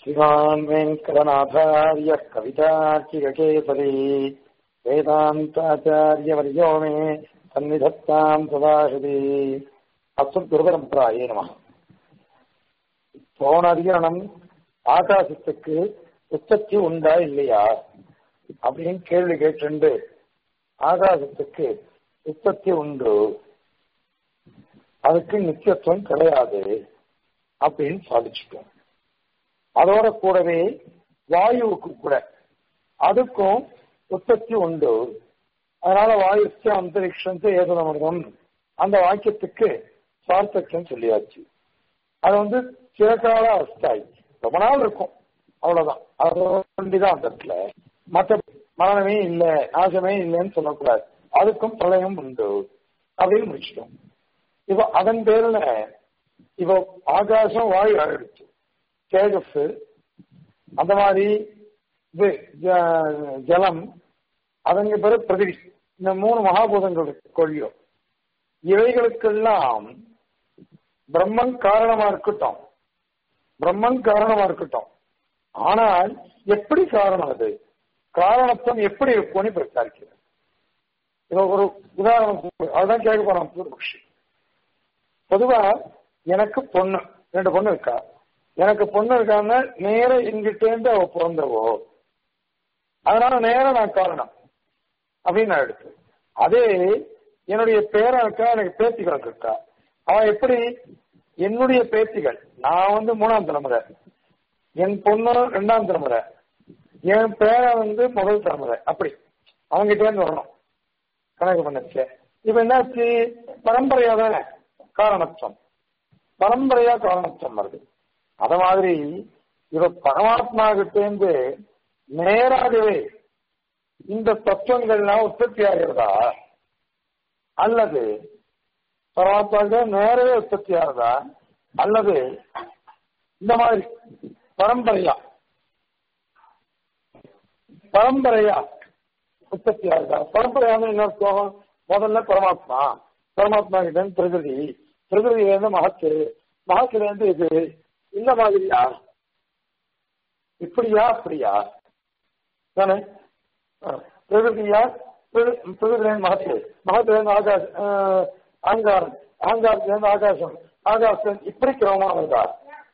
श्रीमान् वेङ्कटनाथार्यः कवितार्किककेसरी वेदान्ताचार्यवर्यो मे सन्निधत्ताम् सदाशति அஸ்மத்குருபரம்பராயே நம போன அதிகரணம் ஆகாசத்துக்கு உற்பத்தி உண்டா இல்லையா அப்படின்னு கேள்வி கேட்டு ஆகாசத்துக்கு உற்பத்தி உண்டு அதுக்கு நித்தியத்துவம் கிடையாது அப்படின்னு சாதிச்சுட்டோம் அதோட கூடவே வாயுவுக்கு கூட அதுக்கும் உற்பத்தி உண்டு அதனால வாயுக்கு அந்தரிக்ஷம் ஏதனமிருதம் அந்த வாக்கியத்துக்கு சார்த்தக்கியம் சொல்லியாச்சு அது வந்து சிறகால அவஸ்தாய் ரொம்ப நாள் இருக்கும் அவ்வளவுதான் அது வேண்டிதான் அந்த இடத்துல மற்ற மரணமே இல்லை நாசமே இல்லைன்னு சொல்லக்கூடாது அதுக்கும் பிரளயம் உண்டு அப்படின்னு முடிச்சிட்டோம் இப்போ அதன் பேர்ல இப்போ ஆகாசம் வாயு ஆயிடுச்சு தேஜஸ் அந்த மாதிரி இது ஜலம் அதங்க பிறகு பிரதிவி இந்த மூணு மகாபூதங்கள் கொள்ளியும் இவைகளுக்கெல்லாம் பிரம்மன் காரணமா இருக்கட்டும் பிரம்மன் காரணமா இருக்கட்டும் ஆனால் எப்படி காரணம் அது காரணத்துவம் எப்படி இருக்கும்னு இப்ப விசாரிக்கிறேன் இப்போ ஒரு உதாரணம் அதுதான் கேட்க போறோம் பூர்வபக்ஷி பொதுவா எனக்கு பொண்ணு ரெண்டு பொண்ணு இருக்கா எனக்கு பொண்ணு இருக்காங்க நேர இங்கிட்டேருந்து அவ பிறந்தவோ அதனால நேரம் நான் காரணம் அப்படின்னு நான் எடுத்து அதே என்னுடைய பேரன் இருக்கா எனக்கு பேத்திகள் இருக்கா அவன் எப்படி என்னுடைய பேத்திகள் நான் வந்து மூணாம் தலைமுறை என் பொண்ணு ரெண்டாம் தலைமுறை என் பேரன் வந்து முதல் தலைமுறை அப்படி அவங்ககிட்ட இருந்து வரணும் கணக்கு பண்ணுச்சு இப்ப என்னாச்சு பரம்பரையா தானே காரணத்துவம் பரம்பரையா காரணத்துவம் வருது அத மாதிரி இவ பரமாத்மா கிட்டேந்து நேராகவே இந்த தத்துவங்கள்லாம் உற்பத்தி ஆகிறதா அல்லது பரமாத்மாவுக்கு நேரவே உற்பத்தி ஆகுதா அல்லது இந்த மாதிரி பரம்பரையா பரம்பரையா உற்பத்தி ஆகுதா பரம்பரையான என்ன அர்த்தம் முதல்ல பரமாத்மா பரமாத்மா கிட்ட பிரகிருதி பிரகிருதியிலேருந்து மகத்து மகத்திலேருந்து இது இந்த மாதிரியா இப்படியா அப்படியா தானே பிரகிருதியா பிரகிருதிலேருந்து மகத்து மகத்திலேருந்து ஆகாஷ் அகங்காரம் அகங்காரத்திலேருந்து ஆகாசம் ஆகாசம் இப்படி கிரமமா வருதா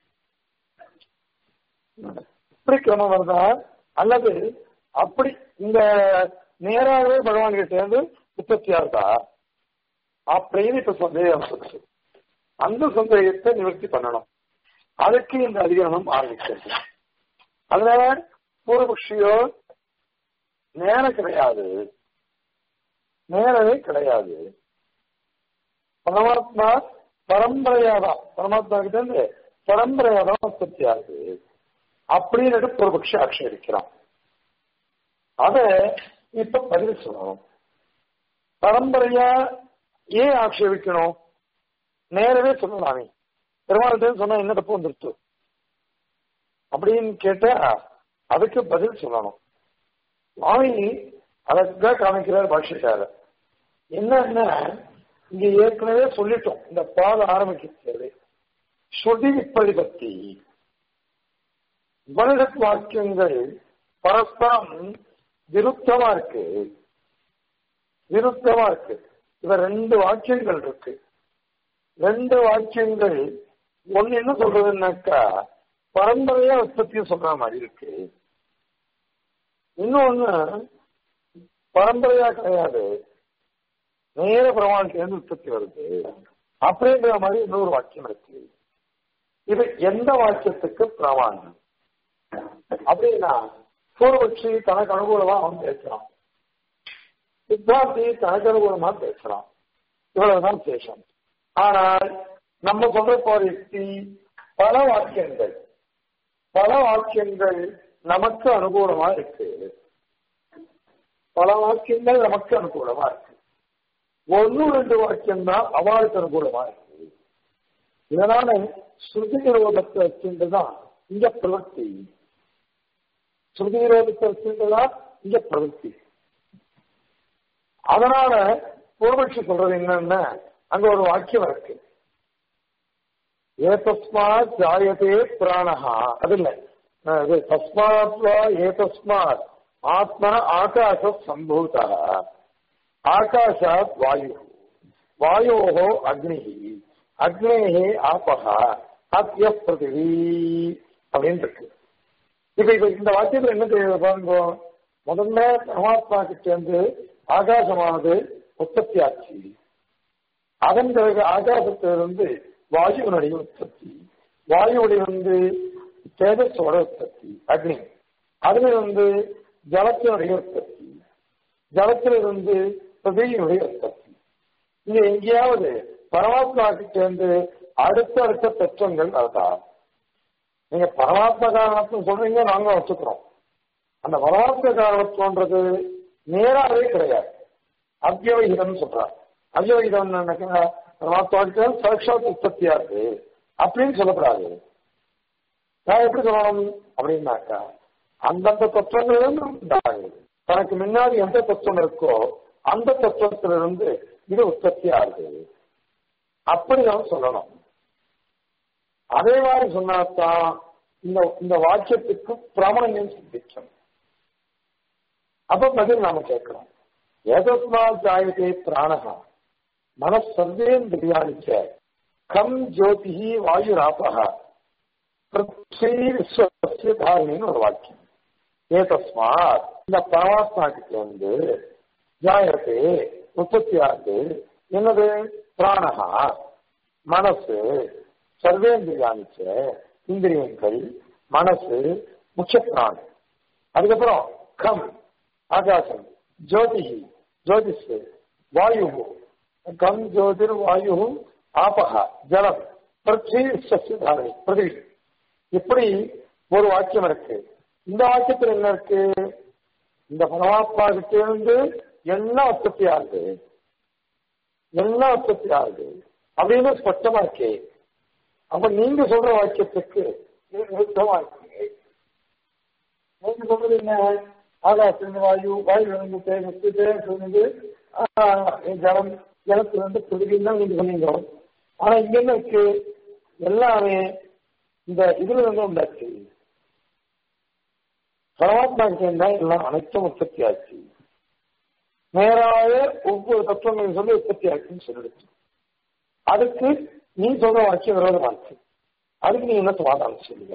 இப்படி கிரமம் வருதா அல்லது அப்படி இந்த நேராகவே பகவான் கிட்ட இருந்து உற்பத்தியா இருக்கா அப்படின்னு இப்ப சந்தேகம் சொல்லுது அந்த சந்தேகத்தை நிவர்த்தி பண்ணணும் அதுக்கு இந்த அதிகரணம் ஆரம்பிக்கிறது அதனால பூர்வபக்ஷியோ நேரம் கிடையாது நேரவே கிடையாது பரமாத்மா பரம்பரையாதான் பரமாத்மா கிட்ட இருந்து பரம்பரையாதான் உற்பத்தி ஆகுது அப்படின்னு பூர்வபக்ஷி ஆட்சேபிக்கிறான் அத இப்ப பதில் சொல்லணும் பரம்பரையா ஏன் ஆட்சேபிக்கணும் நேரவே சொல்லலாமே பெருமாள்கிட்ட சொன்னா என்ன தப்பு வந்துருச்சு அப்படின்னு கேட்டா அதுக்கு பதில் சொல்லணும் சுவாமி அதற்காக காமிக்கிறார் பாஷ்யக்கார என்னன்னா இங்க ஏற்கனவே சொல்லிட்டோம் இந்த பாதம் ஆரம்பிக்கிறது ஸ்ருதி விப்பதிபத்தி உபனிஷத் வாக்கியங்கள் பரஸ்பரம் விருத்தமா இருக்கு விருத்தமா இருக்கு இவ ரெண்டு வாக்கியங்கள் இருக்கு ரெண்டு வாக்கியங்கள் ஒன்னு என்ன சொல்றதுன்னாக்கா பரம்பரையா உற்பத்தியை சொல்ற மாதிரி இருக்கு இன்னொன்னு பரம்பரையா கிடையாது நேர பிரமாணத்திலிருந்து உற்பத்தி வருது அப்படிங்கிற மாதிரி இன்னொரு வாக்கியம் இருக்கு இது எந்த வாக்கியத்துக்கு பிரமாணம் அப்படின்னா பூர்வபக்ஷி தனக்கு அனுகூலமா அவன் பேசுறான் சித்தாந்தி தனக்கு அனுகூலமா பேசுறான் இவ்வளவுதான் சேஷம் ஆனால் நம்ம சொல்ற போற யுக்தி பல வாக்கியங்கள் பல வாக்கியங்கள் நமக்கு அனுகூலமா இருக்கு பல வாக்கியங்கள் நமக்கு அனுகூலமா இருக்கு ஒன்னு ரெண்டு வாக்கியம் தான் அவளுக்கு அனுகூலமா இருக்கு இதனால ஸ்ருதி நிரோதத்தை வச்சுட்டுதான் இங்க பிரவர்த்தி ஸ்ருதி நிரோதத்தை வச்சுட்டுதான் இங்க பிரவர்த்தி அதனால பூர்வட்சி சொல்றது என்னன்னா அங்க ஒரு வாக்கியம் இருக்கு ஏதஸ்மா ஜாயதே பிராணஹா அது இல்லை இது தஸ்மாத் வா ஏதஸ்மாத் ஆத்மா ஆகாச சம்பூதா ஆகாஷாத் வாயு வாயோஹோ அக்னி அக்னேஹே ஆபகா அத்ய பிருத்திவி அப்படின்னு இருக்கு இப்ப இப்ப இந்த வாக்கியத்துல என்ன தெரியுது பாருங்க முதல்ல பரமாத்மா கிட்ட இருந்து ஆகாசமானது உற்பத்தி ஆச்சு அதன் பிறகு ஆகாசத்திலிருந்து வாயுவினுடைய உற்பத்தி வாயுவுடைய வந்து தேஜஸோட உற்பத்தி அக்னி அதுல வந்து ஜலத்தினுடைய உற்பத்தி ஜலத்திலிருந்து பிரதியினுடைய உற்பத்தி இங்க எங்கேயாவது பரமாத்மா கிட்ட இருந்து அடுத்த அடுத்த தத்துவங்கள் அதுதான் நீங்க பரமாத்ம காரணத்துவம் சொல்றீங்க நாங்க வச்சுக்கிறோம் அந்த பரமாத்ம காரணத்துவன்றது நேராகவே கிடையாது அவ்யவகிதம் சொல்றாங்க அவ்யவகிதம் பரமாத்மாவுக்கு சாட்சாத் உற்பத்தியா இருக்கு அப்படின்னு சொல்லக்கூடாது நான் எப்படி சொல்லணும் அப்படின்னாக்கா அந்தந்த தத்துவங்களிலிருந்து உண்டாகுது தனக்கு முன்னாடி எந்த தத்துவம் இருக்கோ அந்த தத்துவத்திலிருந்து இது உற்பத்தி ஆகுது அப்படிதான் சொல்லணும் அதே மாதிரி சொன்னாதான் இந்த இந்த வாக்கியத்துக்கு பிரமணம் சிந்திக்கும் அப்ப பதில் நாம கேட்கிறோம் ஏதஸ்மா ஜாயதே பிராணகா மனசர்வேந்திரியாணிச்ச கம் ஜோதிஹி வாயுராபகா தாரிணின்னு ஒரு வாக்கியம் ஏதஸ்மாத் இந்த பரமாத்மா கிட்ட வந்து ஜாயத்தை உற்பத்தி ஆகுது என்னது பிராணகா மனசு சர்வேந்திரியானிச்ச இந்திரியங்கள் மனசு முக்கிய பிராணம் அதுக்கப்புறம் கம் ஆகாசம் ஜோதிஹி ஜோதிஷ் வாயு கம் ஜோதிர் வாயு ஆபகா ஜலம் பிருத்திவி சசிதாரணி பிருத்திவி இப்படி ஒரு வாக்கியம் இருக்கு இந்த வாக்கியத்தில் என்ன இருக்கு இந்த பரமாத்மா கிட்ட இருந்து எல்லாம் உற்பத்தி ஆகுது எல்லாம் உற்பத்தி ஆகுது அப்படின்னு ஸ்பஷ்டமா இருக்கே அப்ப நீங்க சொல்ற வாக்கியத்துக்கு விருத்தமா இருக்கு நீங்க சொல்றது என்ன ஆகாசிலிருந்து வாயு வாயு இருந்து தேகத்து தேகத்திலிருந்து ஜலம் ஜலத்திலிருந்து பிரிவின்னு தான் நீங்க சொன்னீங்க ஆனா இங்க என்ன இருக்கு எல்லாமே இந்த இதுல இருந்து உண்டாச்சு பரமாத்மா கிட்ட எல்லாம் அனைத்தும் உற்பத்தி ஆச்சு நேராக ஒவ்வொரு தத்துவங்களையும் சொல்லி உற்பத்தி ஆச்சுன்னு சொல்லிடுச்சு அதுக்கு நீ சொல்ற வாக்கியம் விரோதமா இருக்கு அதுக்கு நீ என்ன சமாதானம் சொல்லுங்க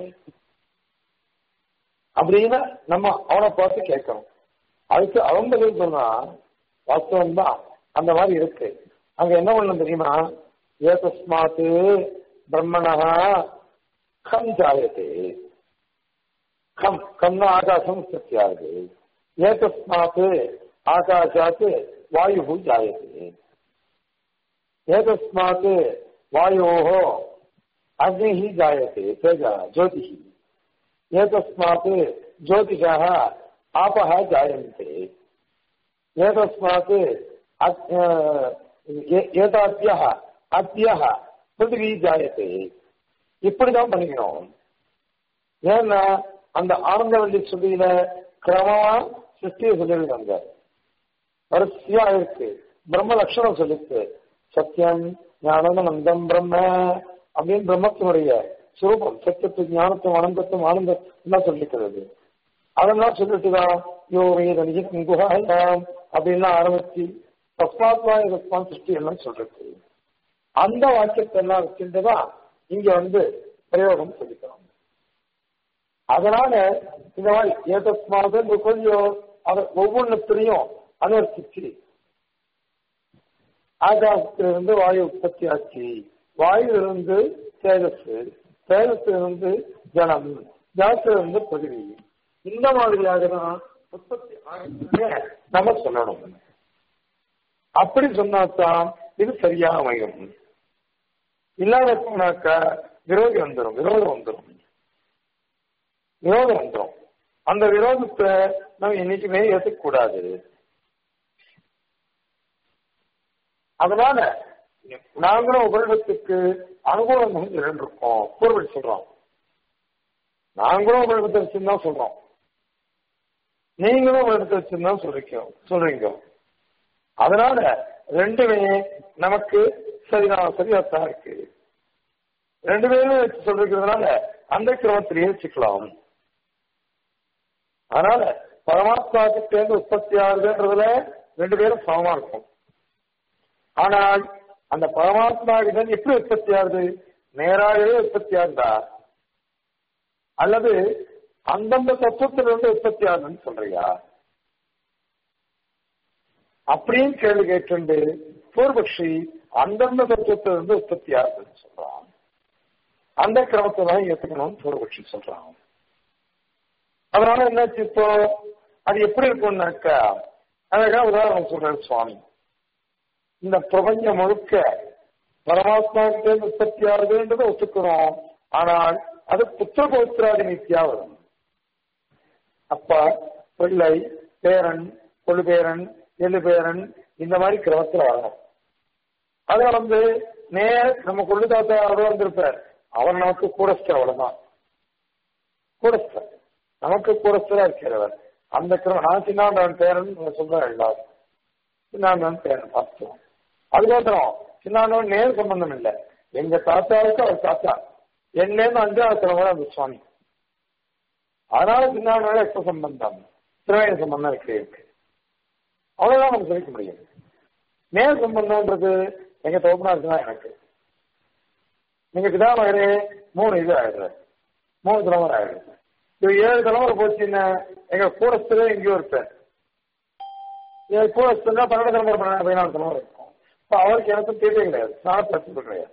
அப்படின்னு நம்ம அவனை பார்த்து கேட்கணும் அதுக்கு அவன் பதில் சொன்னா வாஸ்தவம் தான் அந்த மாதிரி இருக்கு அங்க என்ன பண்ணணும் தெரியுமா ஏதஸ்மாத்து பிரம்மணா கம் ஜாயத்தே கம் கம்னா ஆகாசம் உற்பத்தி ஆகுது ஏதஸ்மாத்து ஆகாஷாத் வாயு ஜாயते एतस्मात् वायोः अग्निः जायते तेजः ज्योतिः एतस्मात् ज्योतिषः आपः जायन्ते एतस्मात् एताभ्यः अद्यः பிருத்திவி ஜாயத்தை இப்படிதான் பண்ணிக்கணும் ஏன்னா அந்த ஆனந்தவல்லி சொல்லியில கிரமமா சிருஷ்டியை சொல்லியிருக்காங்க வரிசையா இருக்கு பிரம்ம லட்சணம் சொல்லிருக்கு சத்தியம் ஞானந்தம் பிரம்ம அப்படின்னு பிரம்மத்தினுடைய சுரூபம் சத்தியத்து ஞானத்தும் ஆனந்தத்தும் ஆனந்தம் சொல்லிக்கிறது அதெல்லாம் சொல்லிட்டுதான் யோ வேதனியும் குகாயம் அப்படின்லாம் ஆரம்பிச்சு தஸ்மாத்மா தஸ்மான் சிருஷ்டி எல்லாம் சொல்றது அந்த வாக்கியத்தை எல்லாம் வச்சுட்டுதான் இங்க வந்து பிரயோகம் சொல்லிக்கிறோம் அதனால இந்த மாதிரி ஏதஸ்மாவது கொஞ்சம் அதை ஒவ்வொன்றத்திலையும் அனுவர்த்திச்சு ஆகாசத்திலிருந்து வாயு உற்பத்தி ஆச்சு வாயுவிலிருந்து தேஜஸ் தேஜத்திலிருந்து ஜலம் ஜலத்திலிருந்து பகுதி இந்த மாதிரியாக தான் உற்பத்தி ஆகிய நம்ம சொல்லணும் அப்படி சொன்னாதான் இது சரியா அமையும் இல்லாத போனாக்கா விரோதி வந்துடும் விரோதம் வந்துடும் விரோதம் வந்துடும் அந்த விரோதத்தை நம்ம என்னைக்குமே ஏற்றுக்க கூடாது அதனால நாங்களும் உபரிடத்துக்கு அனுகூலம் இருக்கோம் பூர்வடி சொல்றோம் நாங்களும் உபரிடத்தை வச்சுதான் சொல்றோம் நீங்களும் உபரிடத்தை வச்சுதான் சொல்றீங்க சொல்றீங்க அதனால ரெண்டுமே நமக்கு சரிதான் சரியாத்தான் இருக்கு ரெண்டு பேரும் வச்சு சொல்றதுனால அந்த கிரமத்திலேயே வச்சுக்கலாம் அதனால பரமாத்மாவுக்கு சேர்ந்து உற்பத்தி ஆகுதுன்றதுல ரெண்டு பேரும் சமமா இருக்கும் ஆனால் அந்த பரமாத்மா கிட்ட எப்படி உற்பத்தி ஆகுது நேராகவே உற்பத்தி ஆகுதா அல்லது அந்தந்த தத்துவத்திலிருந்து உற்பத்தி ஆகுதுன்னு சொல்றியா அப்படின்னு கேள்வி கேட்டு பூர்வபக்ஷி அந்தந்த தத்துவத்திலிருந்து உற்பத்தி ஆகுதுன்னு சொல்றான் அந்த கிரமத்தை தான் ஏத்துக்கணும்னு பூர்வபக்ஷி சொல்றான் அதனால என்னாச்சு இப்போ அது எப்படி இருக்கும்னாக்கா அழகா உதாரணம் சொல்றேன் சுவாமி இந்த பிரபஞ்சம் முழுக்க பரமாத்மாவுக்கு உற்பத்தி ஆகுதுன்றதை ஒத்துக்கிறோம் ஆனால் அது புத்திர பௌத்திராதி நித்தியா வரும் அப்பா பிள்ளை பேரன் கொழுபேரன் எள்ளுபேரன் இந்த மாதிரி கிரமத்தில் வரணும் அது வந்து நேர நம்ம கொள்ளு தாத்தா அவர் வந்திருப்பார் அவர் நமக்கு கூடஸ்டர் அவ்வளவுதான் கூடஸ்டர் நமக்கு கூடஸ்டரா இருக்கிறவர் அந்த கிரமம் நான் சின்னாண்டான் பேரன் சொல்றேன் எல்லாரும் சின்னாண்டான் பேரன் பார்த்தோம் அதுக்கப்புறம் சின்னாண்டவன் நேர் சம்பந்தம் இல்லை எங்க தாத்தாவுக்கு அவர் தாத்தா என்னன்னு அஞ்சாவது தலைமுறை அந்த சுவாமி அதனால சின்னாண்டோட எப்ப சம்பந்தம் திருவேணி சம்பந்தம் இருக்கு இருக்கு அவ்வளவுதான் நம்ம சொல்லிக்க முடியும் நேர் சம்பந்தம்ன்றது எங்க தோப்பனாருக்கு தான் எனக்கு நீங்க பிதாமகரே மூணு இது ஆயிடுற மூணு தலைமுறை ஆயிடுது இது ஏழு தலைமுறை போச்சுன்னா எங்க கூடஸ்தரே எங்கேயோ இருப்பேன் என் கூடஸ்தா பன்னெண்டு தலைமுறை பன்னெண்டு பதினாலு தலைமுறை இருக்கும் இப்போ அவருக்கு எனக்கும் தீர்வே கிடையாது நான் பிரச்சனை கிடையாது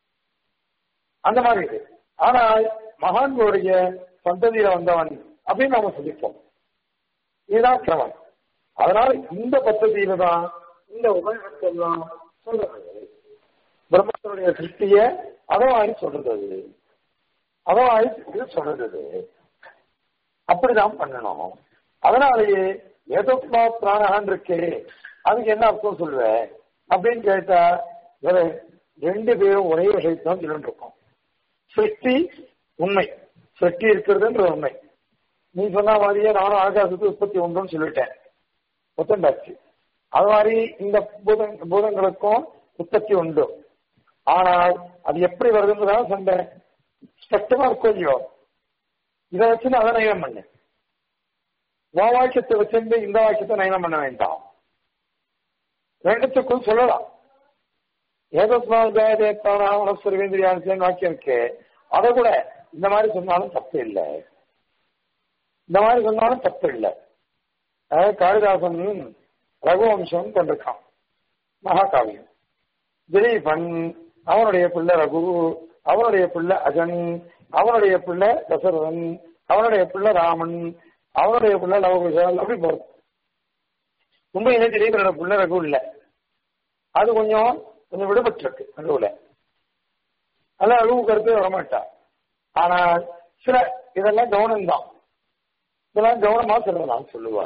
அந்த மாதிரி இது ஆனால் மகான்களுடைய சந்ததியில வந்தவன் அப்படின்னு நாம சொல்லிப்போம் இதுதான் கிரமம் அதனால இந்த பദ്ധதியில தான் இந்த உபயோகத்தெல்லாம் சொல்றது பிரம்மத்தினுடைய சிருஷ்டிய அதவாயி சொல்றது அது அதவாயி சொல்றது அது அப்படிதான் பண்ணணும் அதனாலேயே ஏதோப்மா பிராணகான் இருக்கே அதுக்கு என்ன அர்த்தம் சொல்லுவேன் அப்படின்னு கேட்டா வேற ரெண்டு பேரும் ஒரே விஷயத்தை தான் சொல்லிட்டு இருக்கோம் சிருஷ்டி உண்மை சிருஷ்டி இருக்கிறதுன்ற உண்மை நீ சொன்ன மாதிரியே நானும் ஆகாசத்துக்கு உற்பத்தி உண்டுன்னு சொல்லிட்டேன் ஒத்தண்டாச்சு அது மாதிரி இந்த பூதங் பூதங்களுக்கும் உற்பத்தி உண்டு ஆனால் அது எப்படி வருதுன்றதான் சண்டை ஸ்பஷ்டமா இருக்கும் இல்லையோ இதை வச்சு நான் அதை நயனம் பண்ணு உன் வாக்கியத்தை வச்சிருந்து இந்த வாக்கியத்தை நயனம் பண்ண வேண்டாம் ரெண்டுத்துக்கும் சொல்லலாம் ஏதோஸ்மாவேந்திரியான் வாக்கியம் இருக்கு அதை கூட இந்த மாதிரி சொன்னாலும் தப்பு இல்லை இந்த மாதிரி சொன்னாலும் தப்பு இல்லை அதாவது காளிதாசன் ரகுவம்சம் கொண்டிருக்கான் மகாகாவியம் திலீபன் அவனுடைய பிள்ளை ரகு அவனுடைய பிள்ளை அஜன் அவனுடைய பிள்ளை தசரதன் அவனுடைய பிள்ளை ராமன் அவனுடைய பிள்ளை லவகுஷால் அப்படி போறது உண்மையிலே திலீபனோட பிள்ளை ரகு இல்லை அது கொஞ்சம் கொஞ்சம் விடுபட்டிருக்கு நடுவுல அதான் ரகு கருத்து வரமாட்டா ஆனால் சில இதெல்லாம் கவனம் தான் இதெல்லாம் கவனமா சொல்லலாம் சொல்லுவா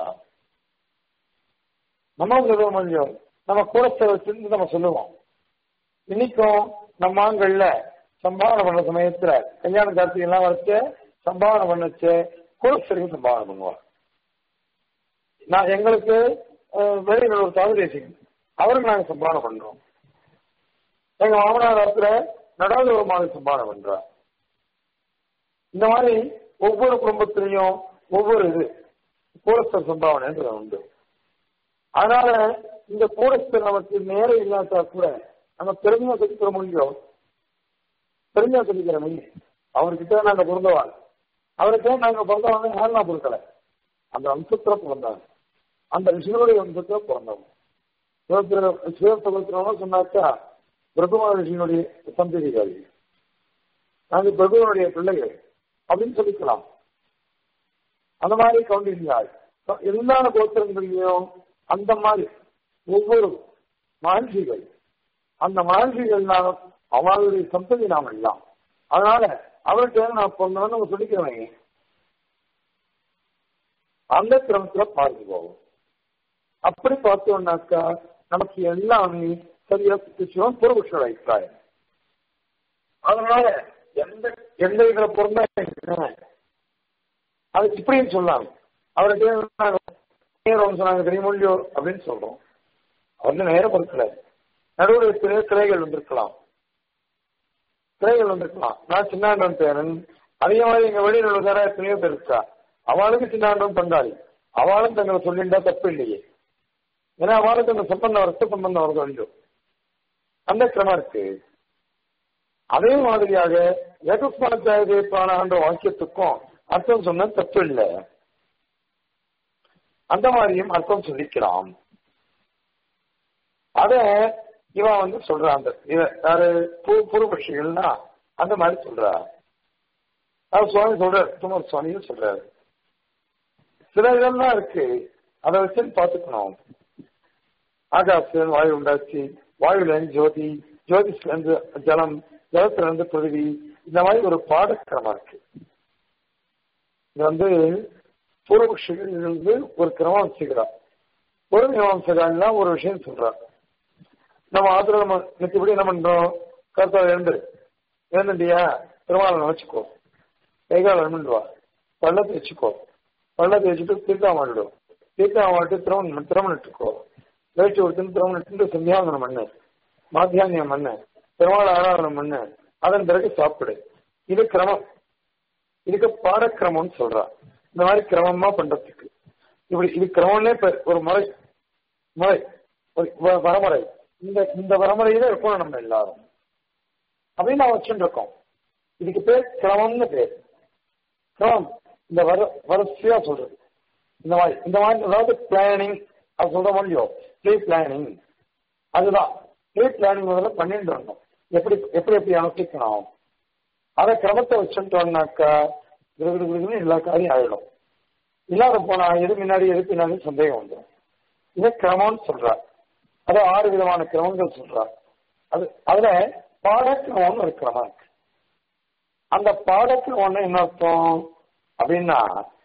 நம்ம சொல்லுவோம் கொஞ்சம் நம்ம கூடத்தை வச்சிருந்து நம்ம சொல்லுவோம் இன்னைக்கும் நம்ம ஆண்கள்ல சம்பாவனை பண்ண சமயத்துல கல்யாண கார்த்திகை எல்லாம் வச்சு சம்பாவனை பண்ணச்சு குலஸ்தருக்கு சம்பாவனை பண்ணுவார் நான் எங்களுக்கு வெளியில் ஒரு தாதுதேசியம் அவருக்கு நாங்க சம்பாவனை பண்றோம் எங்க மாமனார் இடத்துல நடாவது ஒரு மாதிரி சம்பாவனை பண்றார் இந்த மாதிரி ஒவ்வொரு குடும்பத்திலையும் ஒவ்வொரு இது கூடஸ்தர் சம்பாவனைன்றது உண்டு அதனால இந்த கூடஸ்தர் நமக்கு நேரம் இல்லாட்டா கூட நம்ம பெருமையா சொல்லிக்கிற முடியும் பெருமையா சொல்லிக்கிற முடியும் அவர்கிட்ட நாங்க பிறந்தவாள் அவருக்கே நாங்க பிறந்தவங்க யாரும் நான் பொருட்களை அந்த வம்சத்துல பிறந்தாங்க அந்த ரிஷிகளுடைய வம்சத்துல பிறந்தவங்க சிவபுத்திரம் சொன்னாக்கா பிரகுமா ரிஷியினுடைய சந்ததிகள் நாங்க பிரகுவனுடைய பிள்ளைகள் அப்படின்னு சொல்லிக்கலாம் அந்த மாதிரி கவுண்டிங்காய் எல்லா கோத்திரங்களையும் அந்த மாதிரி ஒவ்வொரு மகர்ஷிகள் அந்த மகர்ஷிகள் நாம் அவர்களுடைய சந்ததி நாம் எல்லாம் அதனால அவர்கிட்ட நான் பொண்ணு நம்ம சொல்லிக்கிறவங்க அந்த கிரமத்துல பார்த்து போவோம் அப்படி பார்த்தோம்னாக்கா நமக்கு எல்லாமே சரியா சிவம் புறபுஷோட அபிப்பிராயம் அதனால எந்த எந்த இதுல பொருந்தா அது இப்படின்னு சொல்லலாம் அவர்கிட்ட சொன்னாங்க தெரியுமொழியோ அப்படின்னு சொல்றோம் அவர் நேர பொருட்களை நடுவில் எத்தனையோ கிளைகள் வந்திருக்கலாம் கிளைகள் வந்திருக்கலாம் நான் சின்னாண்டன் பேரன் அதே மாதிரி எங்க வெளியில் உள்ள எத்தனையோ பேர் இருக்கா அவளுக்கு சின்னாண்டம் பங்காளி அவளும் தங்களை சொல்லிண்டா தப்பு இல்லையே ஏன்னா அவளுக்கு அந்த சம்பந்தம் ரத்த சம்பந்தம் வருது இல்லையோ அந்த கிரமம் இருக்கு அதே மாதிரியாக ஏகஸ்மாச்சாரிய பிராணான்ற வாக்கியத்துக்கும் அர்த்தம் சொன்ன தப்பு இல்லை அந்த மாதிரியும் அர்த்தம் சொல்லிக்கலாம் அத இவன் வந்து சொல்றான் அந்த இவ யாரு பூர்வபக்ஷிகள்னா அந்த மாதிரி சொல்றா அது சுவாமி சொல்றாரு துமர் சுவாமியும் சொல்றாரு சில இதெல்லாம் இருக்கு அதை வச்சு பார்த்துக்கணும் ஆகாசில் வாயு உண்டாச்சு வாயுல இருந்து ஜோதி ஜோதிஷ்ல இருந்து ஜலம் ஜலத்துல இருந்து பிருவி இந்த மாதிரி ஒரு பாடக்கிரமம் இருக்கு இது வந்து பூர்வபக்ஷிகள் இருந்து ஒரு கிரமம் வச்சுக்கிறா ஒரு மீமாம்சகால்னா ஒரு விஷயம் சொல்றா நம்ம ஆத்துல நம்ம நிச்சயப்படி என்ன பண்றோம் கருத்தா எழுந்து எழுந்துட்டியா திருமாவளவன் வச்சுக்கோ கைகால் எழுந்து வா பள்ளத்தை வச்சுக்கோ பள்ளத்தை வச்சுட்டு தீர்த்தம் மாட்டிடும் தீர்த்தம் மாட்டி திரமணம் திரமணிட்டுக்கோ வேட்டி கொடுத்து திரமணிட்டு சந்தியாவனம் பண்ணு மாத்தியானியம் பண்ணு திருமாவள ஆராதனம் பண்ணு அதன் பிறகு சாப்பிடு இது கிரமம் இதுக்கு பாடக்கிரமம்னு சொல்றா இந்த மாதிரி கிரமமா பண்றதுக்கு இப்படி இது கிரமம்னே ஒரு முறை முறை ஒரு வரமுறை இந்த இந்த வரமுறையில இருக்கணும் நம்ம எல்லாரும் அப்படின்னு நான் வச்சுட்டு இருக்கோம் இதுக்கு பேர் கிரமம்னு பேர் கிரமம் இந்த வர வரிசையா சொல்றது இந்த மாதிரி இந்த மாதிரி அதாவது பிளானிங் அது சொல்ற முடியும் ப்ரீ பிளானிங் அதுதான் ப்ரீ பிளானிங் முதல்ல பண்ணிட்டு வரணும் எப்படி எப்படி எப்படி அனுஷ்டிக்கணும் அதை கிரமத்தை வச்சுட்டோம்னாக்கா கிருகிருன்னு எல்லா காரியம் ஆயிடும் இல்லாத போனா எது முன்னாடி எது பின்னாடி சந்தேகம் வந்துடும் இதை கிரமம்னு சொல்றா அது ஆறு விதமான கிரமங்கள் சொல்றா அது அதுல பாடக்கிரமம்னு ஒரு கிரமம் இருக்கு அந்த பாடக்கிரமம்னு என்ன அர்த்தம் அப்படின்னா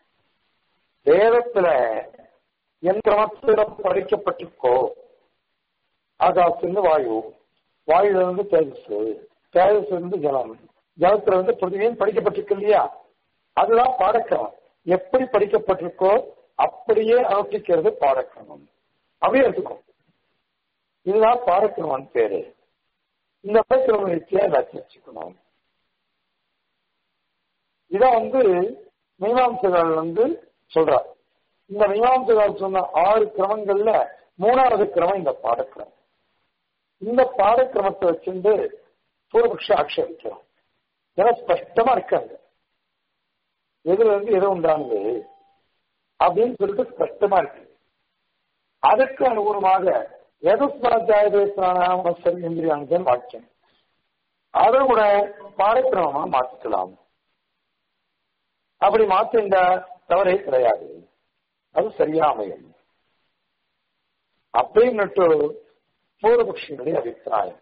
வேதத்துல என் கிரமத்துல படிக்கப்பட்டிருக்கோ ஆகாசிலிருந்து வாயு வாயுல இருந்து தேஜஸ் தேஜஸ் இருந்து ஜலம் ஜலத்துல இருந்து பிருத்திவியும் படிக்கப்பட்டிருக்கு இல்லையா அதுதான் பாடக்கிரமம் எப்படி படிக்கப்பட்டிருக்கோ அப்படியே அனுஷ்டிக்கிறது பாடக்கிரமம் அப்படியே எடுத்துக்கும் இதுதான் பாடக்கிரமம் பேரு இந்த பாடக்கிரம ரீதியா வச்சுக்கணும் இத வந்து மீமாம்சகால் வந்து சொல்றார் இந்த மீமாம்சகால் சொன்ன ஆறு கிரமங்கள்ல மூணாவது கிரமம் இந்த பாடக்கிரமம் இந்த பாடக்கிரமத்தை வச்சிருந்து பூர்வபக்ஷ ஆட்சேபிக்கிறோம் ஏன்னா ஸ்பஷ்டமா இருக்காங்க எதுல இருந்து எது உண்டானது அப்படின்னு சொல்லிட்டு ஸ்பஷ்டமா இருக்கு அதுக்கு அனுகுணமாக எதுஸ்மராஜாயதேசனான சரி இந்திரியானதன் வாக்கியம் அதை கூட பாடக்கிரமமா மாற்றிக்கலாம் அப்படி மாற்றிருந்தா தவறே கிடையாது அது சரியா அமையும் அப்படின்னுட்டு பூர்வபக்ஷியுடைய அபிப்பிராயம்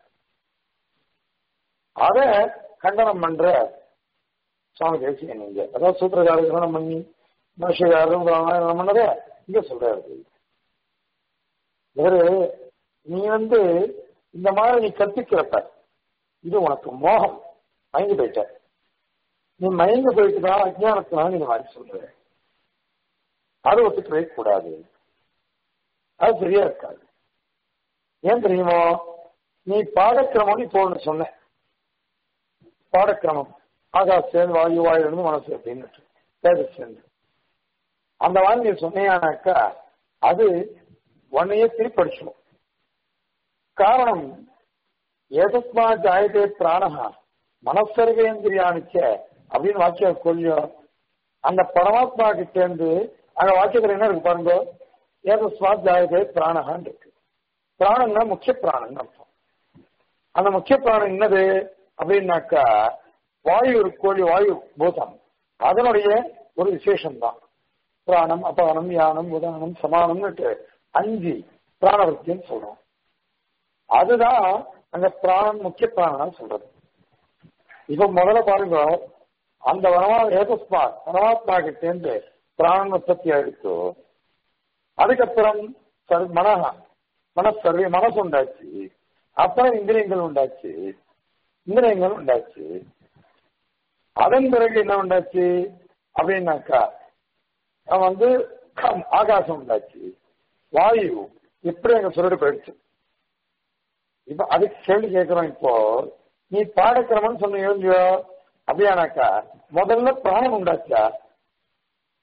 அத கண்டனம் பண்ற சுவாமி தேசிய நீங்க அதாவது சூத்திரகார கிரகணம் பண்ணி பாஷகாரம் கிரகணம் பண்ணத இங்க சொல்றாரு வேறு நீ வந்து இந்த மாதிரி நீ கற்பிக்கிறப்ப இது உனக்கு மோகம் மயங்கி போயிட்ட நீ மயங்கி போயிட்டு தான் அஜானத்தினால நீ இந்த மாதிரி சொல்ற அது ஒத்துக்கவே கூடாது அது சரியா இருக்காது ஏன் தெரியுமோ நீ பாடக்கிரமம் இப்போ ஒன்று சொன்ன பாடக்கிரமம் ஆகாசேன் வாயு வாயிலிருந்து மனசு அப்படின்னு தேஜஸ்லேருந்து அந்த மாதிரி நீ சொன்னியானாக்கா அது உன்னையே திருப்படிச்சிடும் காரணம் ஏதஸ்மா ஜாயதே பிராணஹா மனசர்வேந்திரியானிச்ச அப்படின்னு வாக்கியம் கொல்லியும் அந்த பரமாத்மா கிட்ட இருந்து அங்க வாக்கியத்துல என்ன இருக்கு பாருங்க ஏதஸ்மா ஜாயதே பிராணஹான் இருக்கு பிராணம்னா முக்கிய பிராணம் அர்த்தம் அந்த முக்கிய பிராணம் என்னது அப்படின்னாக்கா வாயு இருக்கோழி வாயு பூதம் அதனுடைய ஒரு விசேஷம் தான் பிராணம் அபானம் யானம் உதானம் சமானம்னுட்டு அஞ்சு பிராணவர்த்தின்னு சொல்றோம் அதுதான் அங்க பிராணம் முக்கிய பிராணம் சொல்றது இப்ப முதல்ல பாருங்க அந்த வனமா ஏகஸ்மா பரமாத்மா கிட்டேந்து பிராணன் உற்பத்தி ஆயிடுச்சு அதுக்கப்புறம் மனஹா மனசர்வே மனசு உண்டாச்சு அப்புறம் இந்திரியங்கள் உண்டாச்சு இந்திரியங்கள் உண்டாச்சு அதன் பிறகு என்ன உண்டாச்சு அப்படின்னாக்கா வந்து ஆகாசம் உண்டாச்சு வாயு எப்படி அங்க சொல்லிட்டு போயிடுச்சு இப்ப அதுக்கு கேள்வி கேட்கிறோம் இப்போ நீ பாடக்கிரமம்னு சொன்ன இல்லையோ அப்படியானாக்கா முதல்ல பிராணம் உண்டாச்சா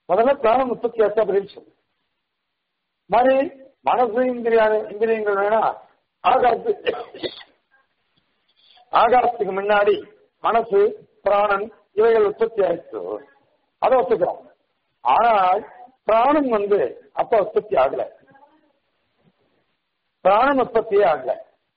முதல்ல பிராணம் உற்பத்தி ஆச்சா பதில் சொல்லு மாதிரி மனசு இந்திரியா இந்திரியங்கள் வேணா ஆகாசத்து ஆகாசத்துக்கு முன்னாடி மனசு பிராணன் இவைகள் உற்பத்தி ஆயிடுச்சு அதை ஒத்துக்கிறோம் ஆனால் பிராணம் வந்து அப்ப உற்பத்தி ஆகல பிராணம் உற்பத்தியே ஆகல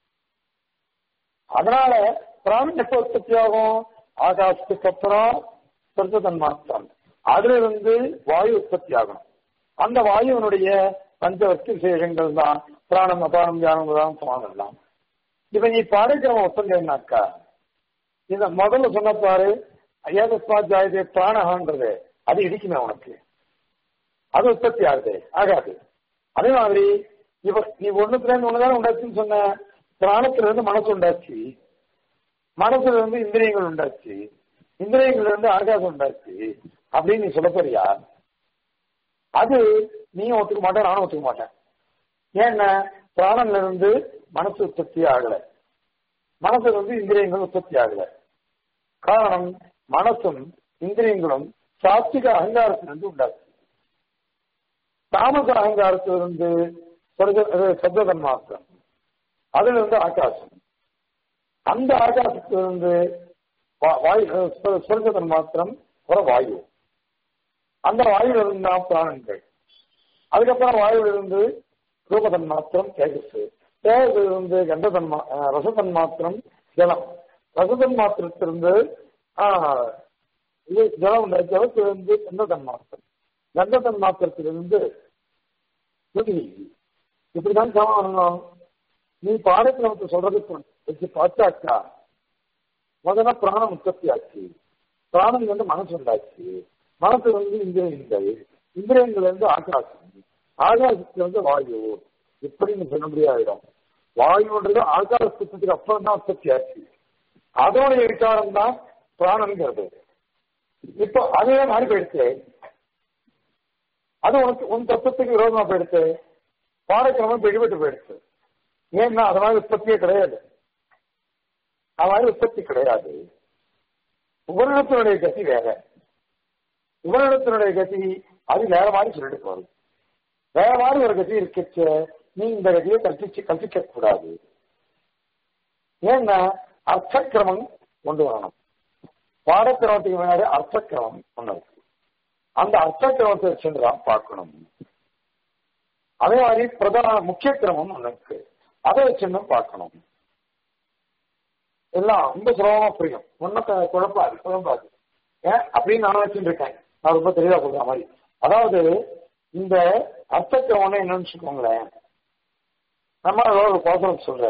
அதனால பிராணம் எப்ப உற்பத்தி ஆகும் ஆகாசத்துக்கு அப்புறம் சொர்க்கதன் மாத்திரம் அதுல இருந்து வாயு உற்பத்தி ஆகணும் அந்த வாயுவனுடைய பஞ்சவர்த்தி விசேஷங்கள் தான் பிராணம் அபானம் தியானம் உதாரணம் சமானம் எல்லாம் இப்ப நீ பாடக்கிரம ஒப்பந்தம்னாக்கா இந்த முதல்ல சொன்ன பாரு ஐயாதஸ்மா ஜாயதே பிராணகான்றது அது இடிக்குமே உனக்கு அது உற்பத்தி ஆகுது ஆகாது அதே மாதிரி இப்ப நீ ஒண்ணுத்துல இருந்து ஒண்ணுதானே உண்டாச்சுன்னு சொன்ன பிராணத்துல இருந்து மனசு உண்டாச்சு மனசுல இருந்து இந்திரியங்கள் உண்டாச்சு இந்திரியங்கள்ல இருந்து ஆகாசம் உண்டாச்சு அப்படின்னு நீ சொல்ல போறியா அது நீயும் ஒத்துக்க மாட்டேன் நானும் ஒத்துக்க மாட்டேன் ஏன்னா பிராணன்ல இருந்து மனசு உற்பத்தி ஆகல மனசுல இருந்து இந்திரியங்கள் உற்பத்தி ஆகல காரணம் மனசும் இந்திரியங்களும் சாத்விக அகங்காரத்திலிருந்து உண்டாச்சு தாமச அகங்காரத்திலிருந்து சப்ததன் மாத்திரம் அதுல இருந்து ஆகாசம் அந்த ஆகாசத்திலிருந்து வாயு சொர்க்கதன் மாத்திரம் ஒரு வாயு அந்த வாயுல இருந்து தான் பிராணங்கள் அதுக்கப்புறம் வாயுல இருந்து ரூபதன் மாத்திரம் தேஜஸ் தேஜஸ் இருந்து கண்டதன் ரசதன் மாத்திரம் ஜலம் ரசதன் மாத்திரத்திலிருந்து இது ஜலம் உண்டு ஜலத்திலிருந்து கண்டதன் மாத்திரம் கண்டதன் மாத்திரத்திலிருந்து துதி இப்படிதான் சமாளம் நீ பாடக்கிரமத்தை சொல்றதுக்கு வச்சு பார்த்தாக்கா முதல்ல பிராணம் உற்பத்தி ஆச்சு பிராணம் வந்து மனசு உண்டாச்சு மனசு வந்து இந்திரியங்கள் இந்திரியங்கள் வந்து ஆகாசம் ஆகாசத்துல வந்து வாயு இப்படின்னு சொல்ல முடியாயிடும் வாயுன்றது ஆகாசத்துக்கு அப்புறம் தான் உற்பத்தி ஆச்சு அதோடைய விசாரம் தான் பிராணம்ங்கிறது இப்போ அதே மாதிரி போயிடுச்சு அது உனக்கு உன் தத்துவத்துக்கு விரோதமா போயிடுச்சு பாடக்கிரமம் வெளிப்பட்டு போயிடுச்சு ஏன்னா அது மாதிரி உற்பத்தியே கிடையாது அது மாதிரி உற்பத்தி கிடையாது உபரிடத்தினுடைய கதி வேற உபரிடத்தினுடைய கதி அது வேற மாதிரி சொல்லிட்டு போகுது வேற மாதிரி ஒரு கதி இருக்கச்சு நீ இந்த கதியை கற்பிச்சு கற்பிக்க கூடாது ஏன்னா அர்த்தக்கிரமம் கொண்டு வரணும் பாடக்கிரமத்துக்கு முன்னாடி அர்த்தக்கிரமம் ஒண்ணு இருக்கு அந்த அர்த்தக்கிரமத்தை வச்சுதான் பார்க்கணும் அதே மாதிரி பிரதான முக்கிய கிரமம் ஒண்ணு இருக்கு அதை வச்சுன்னு பார்க்கணும் எல்லாம் ரொம்ப சுலபமா புரியும் ஒன்னும் குழப்பாது குழம்பாது ஏன் அப்படின்னு நான் வச்சுட்டு இருக்கேன் நான் ரொம்ப தெளிவா சொல்ற மாதிரி அதாவது இந்த அர்த்தக்கிரமம் என்னன்னு வச்சுக்கோங்களேன் நம்ம ஒரு பாசனம் சொல்ற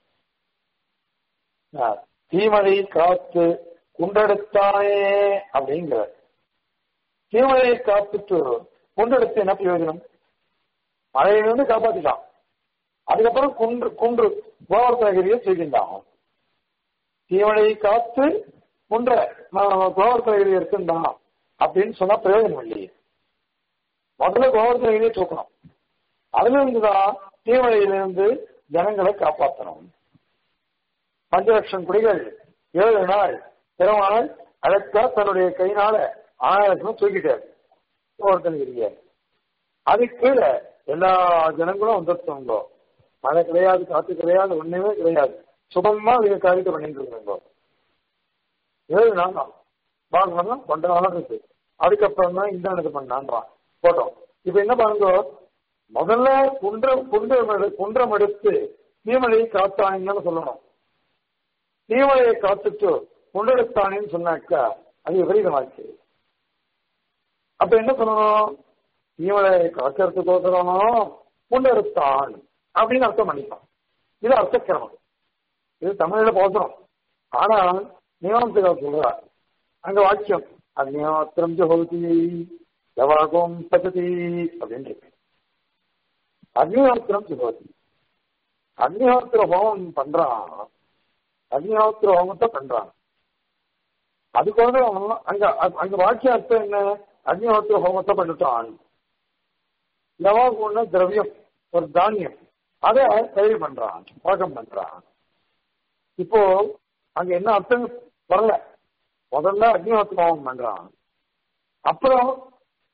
தீமழை காத்து குண்டெடுத்தானே அப்படிங்கிற தீமழையை காத்துட்டு குண்டெடுத்து என்ன பிரயோஜனம் மழையிலிருந்து காப்பாத்திட்டான் அதுக்கப்புறம் குன்று குன்று கோவர்த்தனகிரியை செய்கின்றான் தீமழையை காத்து குன்ற கோவர்த்தனகிரி இருக்குந்தான் அப்படின்னு சொன்னா பிரயோஜனம் இல்லையே முதல்ல கோவர்த்தனகிரியை தூக்கணும் அதுல இருந்துதான் தீமழையிலிருந்து ஜனங்களை காப்பாற்றணும் பஞ்ச லட்சம் குடிகள் ஏழு நாள் பெருமாள் அழக்கா தன்னுடைய கையினால ஆயிரத்தும் தூக்கிட்டார் கோவர்த்தனகிரியை அதுக்கு கீழே எல்லா ஜனங்களும் வந்துருத்தவங்க மழை கிடையாது காத்து கிடையாது ஒண்ணுமே கிடையாது சுகமா நீங்க காரியத்தை பண்ணிட்டு இருக்காங்க ஏழு நாள் தான் பார்க்கணும்னா கொண்ட நாளும் இருக்கு அதுக்கப்புறம் தான் இந்த பண்ணான்றான் போட்டோம் இப்ப என்ன பாருங்க முதல்ல குன்றம் குன்றம் குன்றம் எடுத்து தீமலையை காத்தாங்கன்னு சொல்லணும் தீமலையை காத்துட்டு குன்றெடுத்தானேன்னு சொன்னாக்கா அது விபரீதமாச்சு அப்ப என்ன சொல்லணும் இவளை காக்கிறதுக்கோசரம் முன்னெடுத்தான் அப்படின்னு அர்த்தம் பண்ணிக்கலாம் இது அர்த்தக்கிரமம் இது தமிழ்ல போதும் ஆனா நியமனத்துக்கு சொல்றார் அங்க வாக்கியம் அக்னியாத்திரம் ஜோதி எவாகம் பச்சதி அப்படின்னு இருக்கு அக்னிஹோத்திரம் ஜோதி அக்னிஹோத்திர ஹோமம் பண்றான் அக்னிஹோத்திர ஹோமத்தை பண்றான் அதுக்காக அவன் அங்க அங்க வாக்கிய அர்த்தம் என்ன அக்னிஹோத்திர ஹோமத்தை பண்ணிட்டான் லவாகுன்னா திரவியம் ஒரு தானியம் அதை தயார் பண்றான் பாகம் பண்றான் இப்போ அங்க என்ன அர்த்தம் வரல முதல்ல அக்னிஹோத்திர ஹோமம் பண்றான் அப்புறம்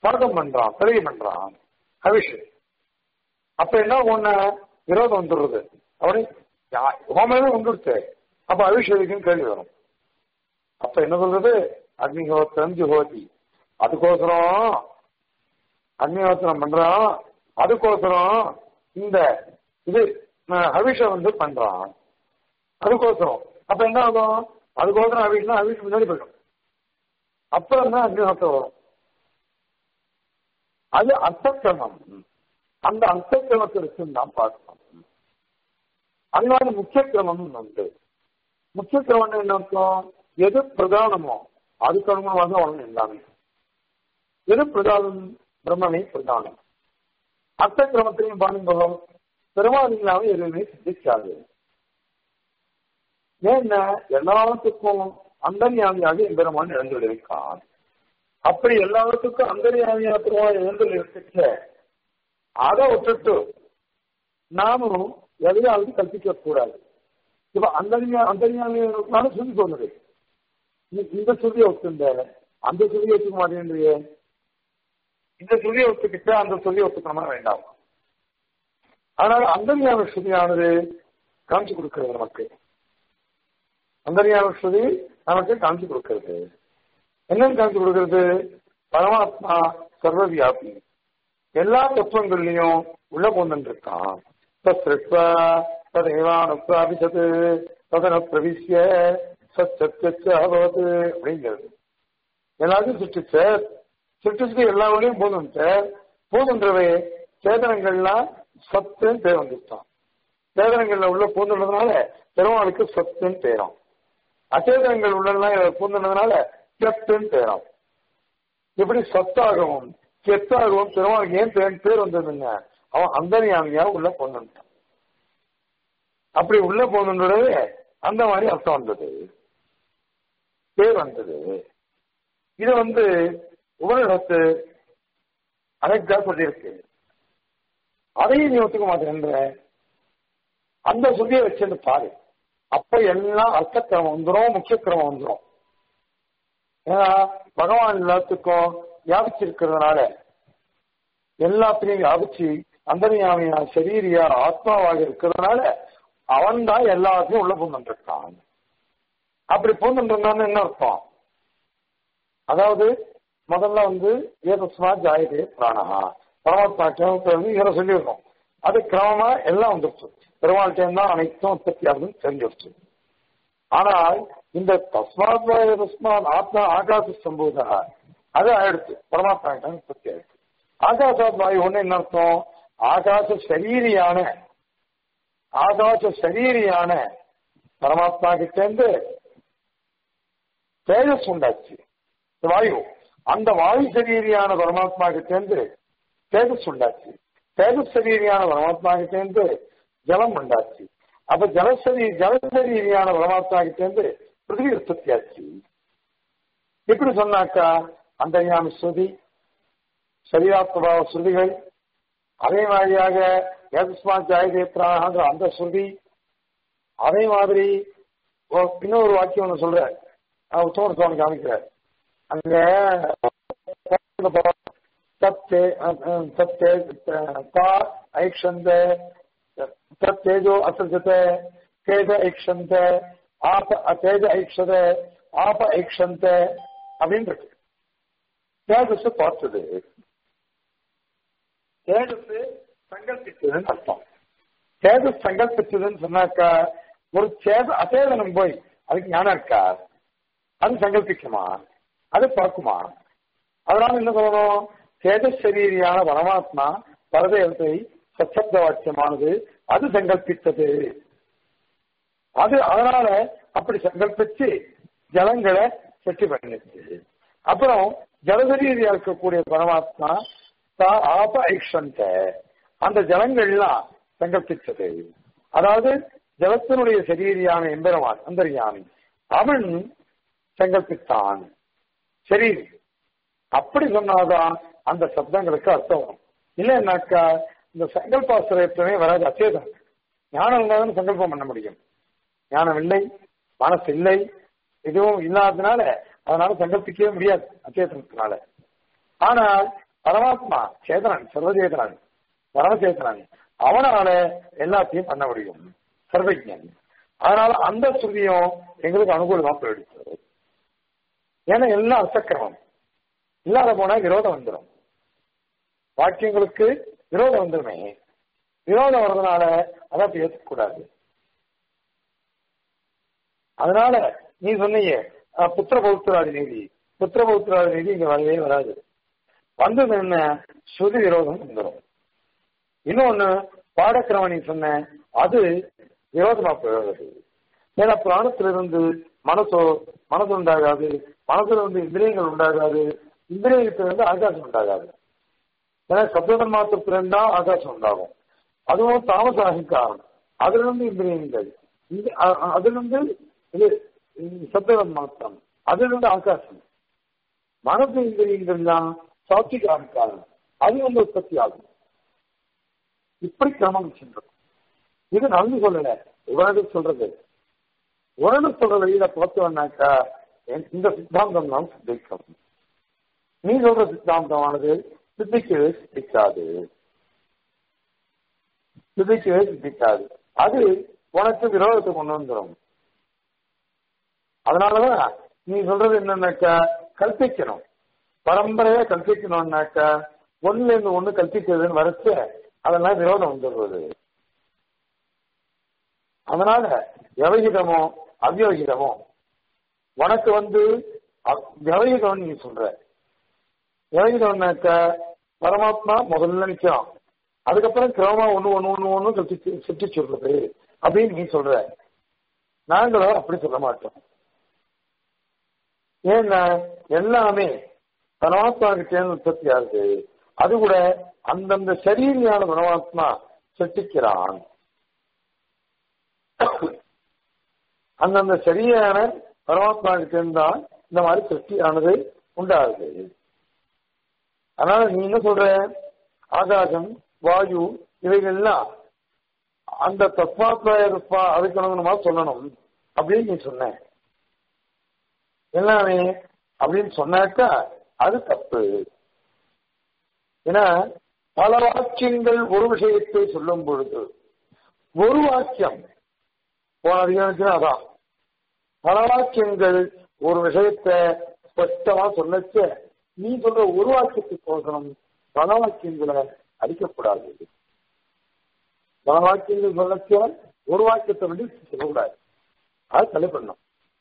பாகம் பண்றான் தெரிய பண்றான் அவிஷ் அப்ப என்ன ஒண்ணு விரோதம் வந்துடுறது அப்படி ஹோமமே வந்துடுச்சு அப்ப அவிஷேகம் கேள்வி வரும் அப்ப என்ன சொல்றது அக்னிஹோத்திரம் ஜுஹோதி அதுக்கோசரம் அக்னிஹோத்திரம் பண்றான் அதுக்கோசரம் இந்த இது அவிஷம் வந்து பண்றான் அதுக்கோசரம் அப்ப என்ன ஆகும் அதுக்கோசரம் அவிஷ்னா அவிஷ் முன்னாடி போயிடும் அப்புறம் தான் அக்னிஹோத்திரம் வரும் அது அர்த்தக்கிரமம் அந்த அர்த்தக்கிரமத்தை வச்சு நாம் பார்க்கணும் அதனால முக்கிய கிரமம் உண்டு முக்கிய கிரமம் என்ன அர்த்தம் எது பிரதானமோ அதுக்கு அனுகுணமாக தான் வரணும் எல்லாமே எது பிரதானம் பிரம்மனை பிரதானம் அர்த்த கிரமத்தையும் பாருங்க பெருமாள் இல்லாம எதுவுமே சித்திக்காது ஏன்னா எல்லாத்துக்கும் அந்தர்யாமியாக எம்பெருமான் எழுந்துள்ளிருக்கான் அப்படி எல்லாத்துக்கும் அந்தர்யாமியாக பெருமாள் எழுந்துள்ளிருக்க அதை விட்டுட்டு நாமும் எதையாவது கற்பிக்க கூடாது இப்ப அந்தரியா அந்தரியாமியான சொல்லி சொன்னது இந்த சொல்லிய ஒத்துந்த அந்த சொல்லிய ஒத்துக்க மாட்டேன்றியே இந்த சொல்லிய ஒத்துக்கிட்ட அந்த சொல்லிய ஒத்துக்கணுமா வேண்டாம் அதனால அந்தரியான ஸ்ருதியானது காமிச்சு கொடுக்கிறது நமக்கு அந்தரியான ஸ்ருதி நமக்கு காமிச்சு கொடுக்கிறது என்னன்னு காமிச்சு கொடுக்கிறது பரமாத்மா சர்வவியாபி எல்லா தத்துவங்கள்லயும் உள்ள கொண்டு இருக்கான் தத்ருத்வா ததேவானுத்வாபிசத் ததன பிரவிசிய சச்சத்தியச்ச அபவத் அப்படிங்கிறது எல்லாத்தையும் சிருஷ்டிச்ச சிருஷ்டிச்சுட்டு எல்லா வழியும் போதும்ட்ட போதுன்றவே சேதனங்கள்லாம் சத்துன்னு பேர் வந்துட்டான் சேதனங்கள்ல உள்ள பூந்துள்ளதுனால பெருமாளுக்கு சத்துன்னு பேரும் அச்சேதனங்கள் உள்ளெல்லாம் பூந்துள்ளதுனால கெத்துன்னு பேரும் இப்படி சத்தாகவும் கெத்தாகவும் பெருமாளுக்கு ஏன் பேர் பேர் வந்ததுங்க அவன் அந்தரியாமியா உள்ள பொண்ணுட்டான் அப்படி உள்ள போகணுன்றது அந்த மாதிரி அர்த்தம் வந்தது பேர் வந்தது இது வந்து உபனிடத்து அழகா சொல்லியிருக்கு அதையும் நீ ஒத்துக்க மாட்டேன்ற அந்த சொல்லிய வச்சுன்னு பாரு அப்ப எல்லாம் அர்த்தக்கிரமம் வந்துடும் முக்கிய கிரமம் வந்துடும் ஏன்னா பகவான் எல்லாத்துக்கும் வியாபிச்சிருக்கிறதுனால எல்லாத்திலையும் வியாபிச்சு அந்தரியாமியா சரீரியா ஆத்மாவாக இருக்கிறதுனால அவன் தான் எல்லாத்தையும் உள்ள பூந்துருக்கான் அப்படி பூந்துருந்தான்னு என்ன அர்த்தம் அதாவது முதல்ல வந்து ஏதஸ்மா ஜாயதே பிராணஹா பரமாத்மா கிரமத்தை வந்து இதில் சொல்லியிருக்கோம் அது கிரமமா எல்லாம் வந்துருச்சு பெருமாள்கிட்ட தான் அனைத்தும் உற்பத்தி ஆகுதுன்னு தெரிஞ்சிருச்சு ஆனால் இந்த தஸ்மாத் தஸ்மாத் ஆத்மா ஆகாச சம்பூதா அது ஆயிடுச்சு பரமாத்மா கிட்ட உற்பத்தி ஆயிடுச்சு ஆகாசாத் வாயு ஒண்ணு என்ன அர்த்தம் ஆகாச சரீரியான ஆகாச சரீரியான பரமாத்மா கிட்ட இருந்து தேஜஸ் உண்டாச்சு வாயு அந்த வாயு சரீரியான பரமாத்மா கிட்ட இருந்து தேஜஸ் உண்டாச்சு தேஜஸ் சரீரியான பரமாத்மா கிட்ட இருந்து ஜலம் உண்டாச்சு அப்ப ஜலசரி ஜலசரீரியான பரமாத்மா கிட்ட இருந்து பிருத்திவி உற்பத்தி ஆச்சு இப்படி சொன்னாக்கா அந்த ஞான ஸ்ருதி சரீராத்மபாவ ஸ்ருதிகள் அதே மாதிரியாக ஏதஸ்மா ஜாயதேத்ராங்கிற அந்த ஸ்ருதி அதே மாதிரி இன்னொரு வாக்கியம் ஒன்று சொல்ற உத்தமர் சுவாமி காமிக்கிறார் அங்க தத்தே தத்தே தா ஐக்ஷந்த தத்தேஜோ அசஜத தேஜ ஐக்ஷந்த ஆப தேஜ ஐக்ஷத ஆப ஐக்ஷந்த அப்படின்னு இருக்கு தேஜஸ் பார்த்தது தேஜஸ் சங்கல்பிச்சதுன்னு அர்த்தம் தேஜஸ் சங்கல்பிச்சதுன்னு சொன்னாக்கா ஒரு சேத அசேதனம் போய் அதுக்கு ஞானம் இருக்கா அது சங்கல்பிக்குமா அது பார்க்குமா அதனால என்ன சொல்லணும் தேஜசரீரியான பரமாத்மா பரதேவத்தை சச்சப்த வாக்கியமானது அது சங்கல்பித்தது அது அதனால அப்படி சங்கல்பிச்சு ஜலங்களை செட்டி பண்ணிச்சு அப்புறம் ஜலசரீரியா இருக்கக்கூடிய பரமாத்மா தா ஆப ஐக்ஷந்த அந்த ஜலங்கள்லாம் சங்கல்பிச்சது அதாவது ஜலத்தினுடைய சரீரியான எம்பெருமான் அந்தரியாமி அவன் சங்கல்பித்தான் சரி அப்படி சொன்னாதான் அந்த சப்தங்களுக்கு அர்த்தம் வரும் இல்லைன்னாக்கா இந்த சங்கல்பாசிரியத்துமே வராது அச்சேதம் ஞானம் இருந்தாலும் சங்கல்பம் பண்ண முடியும் ஞானம் இல்லை மனசு இல்லை எதுவும் இல்லாததுனால அதனால சங்கல்பிக்கவே முடியாது அச்சேதனத்தினால ஆனால் பரமாத்மா சேதனன் சர்வஜேதனன் பரமசேதனன் அவனால எல்லாத்தையும் பண்ண முடியும் சர்வஜன் அதனால அந்த ஸ்ருதியும் எங்களுக்கு அனுகூலமா போயிடுச்சு ஏன்னா எல்லாம் அர்த்தக்கிரமம் இல்லாத போனா விரோதம் வந்துடும் வாக்கியங்களுக்கு விரோதம் வந்துருமே விரோதம் வர்றதுனால அதை அப்படி ஏற்கக்கூடாது அதனால நீ சொன்னீங்க அஹ், புத்திர பௌத்திராதி நீதி புத்திர பௌத்திராதி நீதி இங்க வரவே வராது வந்தது என்ன ஸ்ருதி விரோதம் வந்துடும் இன்னொன்னு பாடக்கிரமம் நீ சொன்ன அது விரோதமா போகிறது ஏன்னா பிராணத்திலிருந்து மனசோ மனசு உண்டாகாது மனசுல வந்து இந்திரியங்கள் உண்டாகாது இந்திரியத்திலிருந்து ஆகாசம் உண்டாகாது ஏன்னா சப்தம் மாத்திரத்திலிருந்தா ஆகாசம் உண்டாகும் அதுவும் தாமச அகங்காரம் அதுல இருந்து இந்திரியங்கள் இந்த அ- அ- அதுல இருந்து இது சப்தம் மாத்திரம் அதுல இருந்து ஆகாசம் மனசு இந்திரியங்கள் தான் சாத்விக அகங்காரம் அது வந்து உற்பத்தி ஆகும் இப்படி கிரமம் சென்றோம் இது நடந்து சொல்லல உடனடி சொல்றது உடனே சொல்ற வழியில பார்த்தோம்னாக்கா என் இந்த சித்தாந்தம் நாம் சித்திக்கும் நீ சொல்ற சித்தாந்தமானது சித்திக்கவே சித்திக்காது சித்திக்கவே சித்திக்காது அது உனக்கு விரோதத்தை கொண்டு வந்துடும் அதனாலதான் நீ சொல்றது என்னன்னாக்கா கல்பிக்கணும் பரம்பரையா கல்பிக்கணும்னாக்கா ஒண்ணுல இருந்து ஒண்ணு கல்பிக்கிறதுன்னு வரைச்ச அதெல்லாம் விரோதம் வந்துடுறது அதனால எவகிதமோ அவ்யவகிதமோ உனக்கு வந்து அ- எவகிதம் நீ சொல்ற எவகிதம்னாக்க பரமாத்மா முதல்ல நிற்கும் அதுக்கப்புறம் கிரமமா ஒண்ணு ஒண்ணு ஒண்ணு ஒண்ணு சுற்றி சுற்றி சொல்றது அப்படின்னு நீ சொல்ற நாங்களும் அப்படி சொல்ல மாட்டோம் ஏன்னா எல்லாமே பரமாத்மா கிட்டே உற்பத்தி ஆகுது அது கூட அந்தந்த சரீரியான பரமாத்மா சிருஷ்டிக்கிறான் அந்தந்த சரியான பரமாத்மா கிட்ட இருந்தால் இந்த மாதிரி சிருஷ்டியானது உண்டாகுது அதனால நீ என்ன சொல்ற ஆகாசம் வாயு இவைகள்லாம் அந்த தஸ்மாத்மா அதுக்கு அனுகுணமா சொல்லணும் அப்படின்னு நீ சொன்ன எல்லாமே அப்படின்னு சொன்னாக்கா அது தப்பு ஏன்னா பல வாக்கியங்கள் ஒரு விஷயத்தை சொல்லும் பொழுது ஒரு வாக்கியம் போன அதிகாரத்துல அதான் பல வாக்கியங்கள் ஒரு விஷயத்தை ஸ்பஷ்டமா சொல்லச்ச நீ சொல்ற ஒரு வாக்கியத்துக்கு போகணும் பல வாக்கியங்களை அடிக்கக்கூடாது பல வாக்கியங்கள் சொல்லச்ச ஒரு வாக்கியத்தை வந்து சொல்லக்கூடாது அது தடை பண்ணும்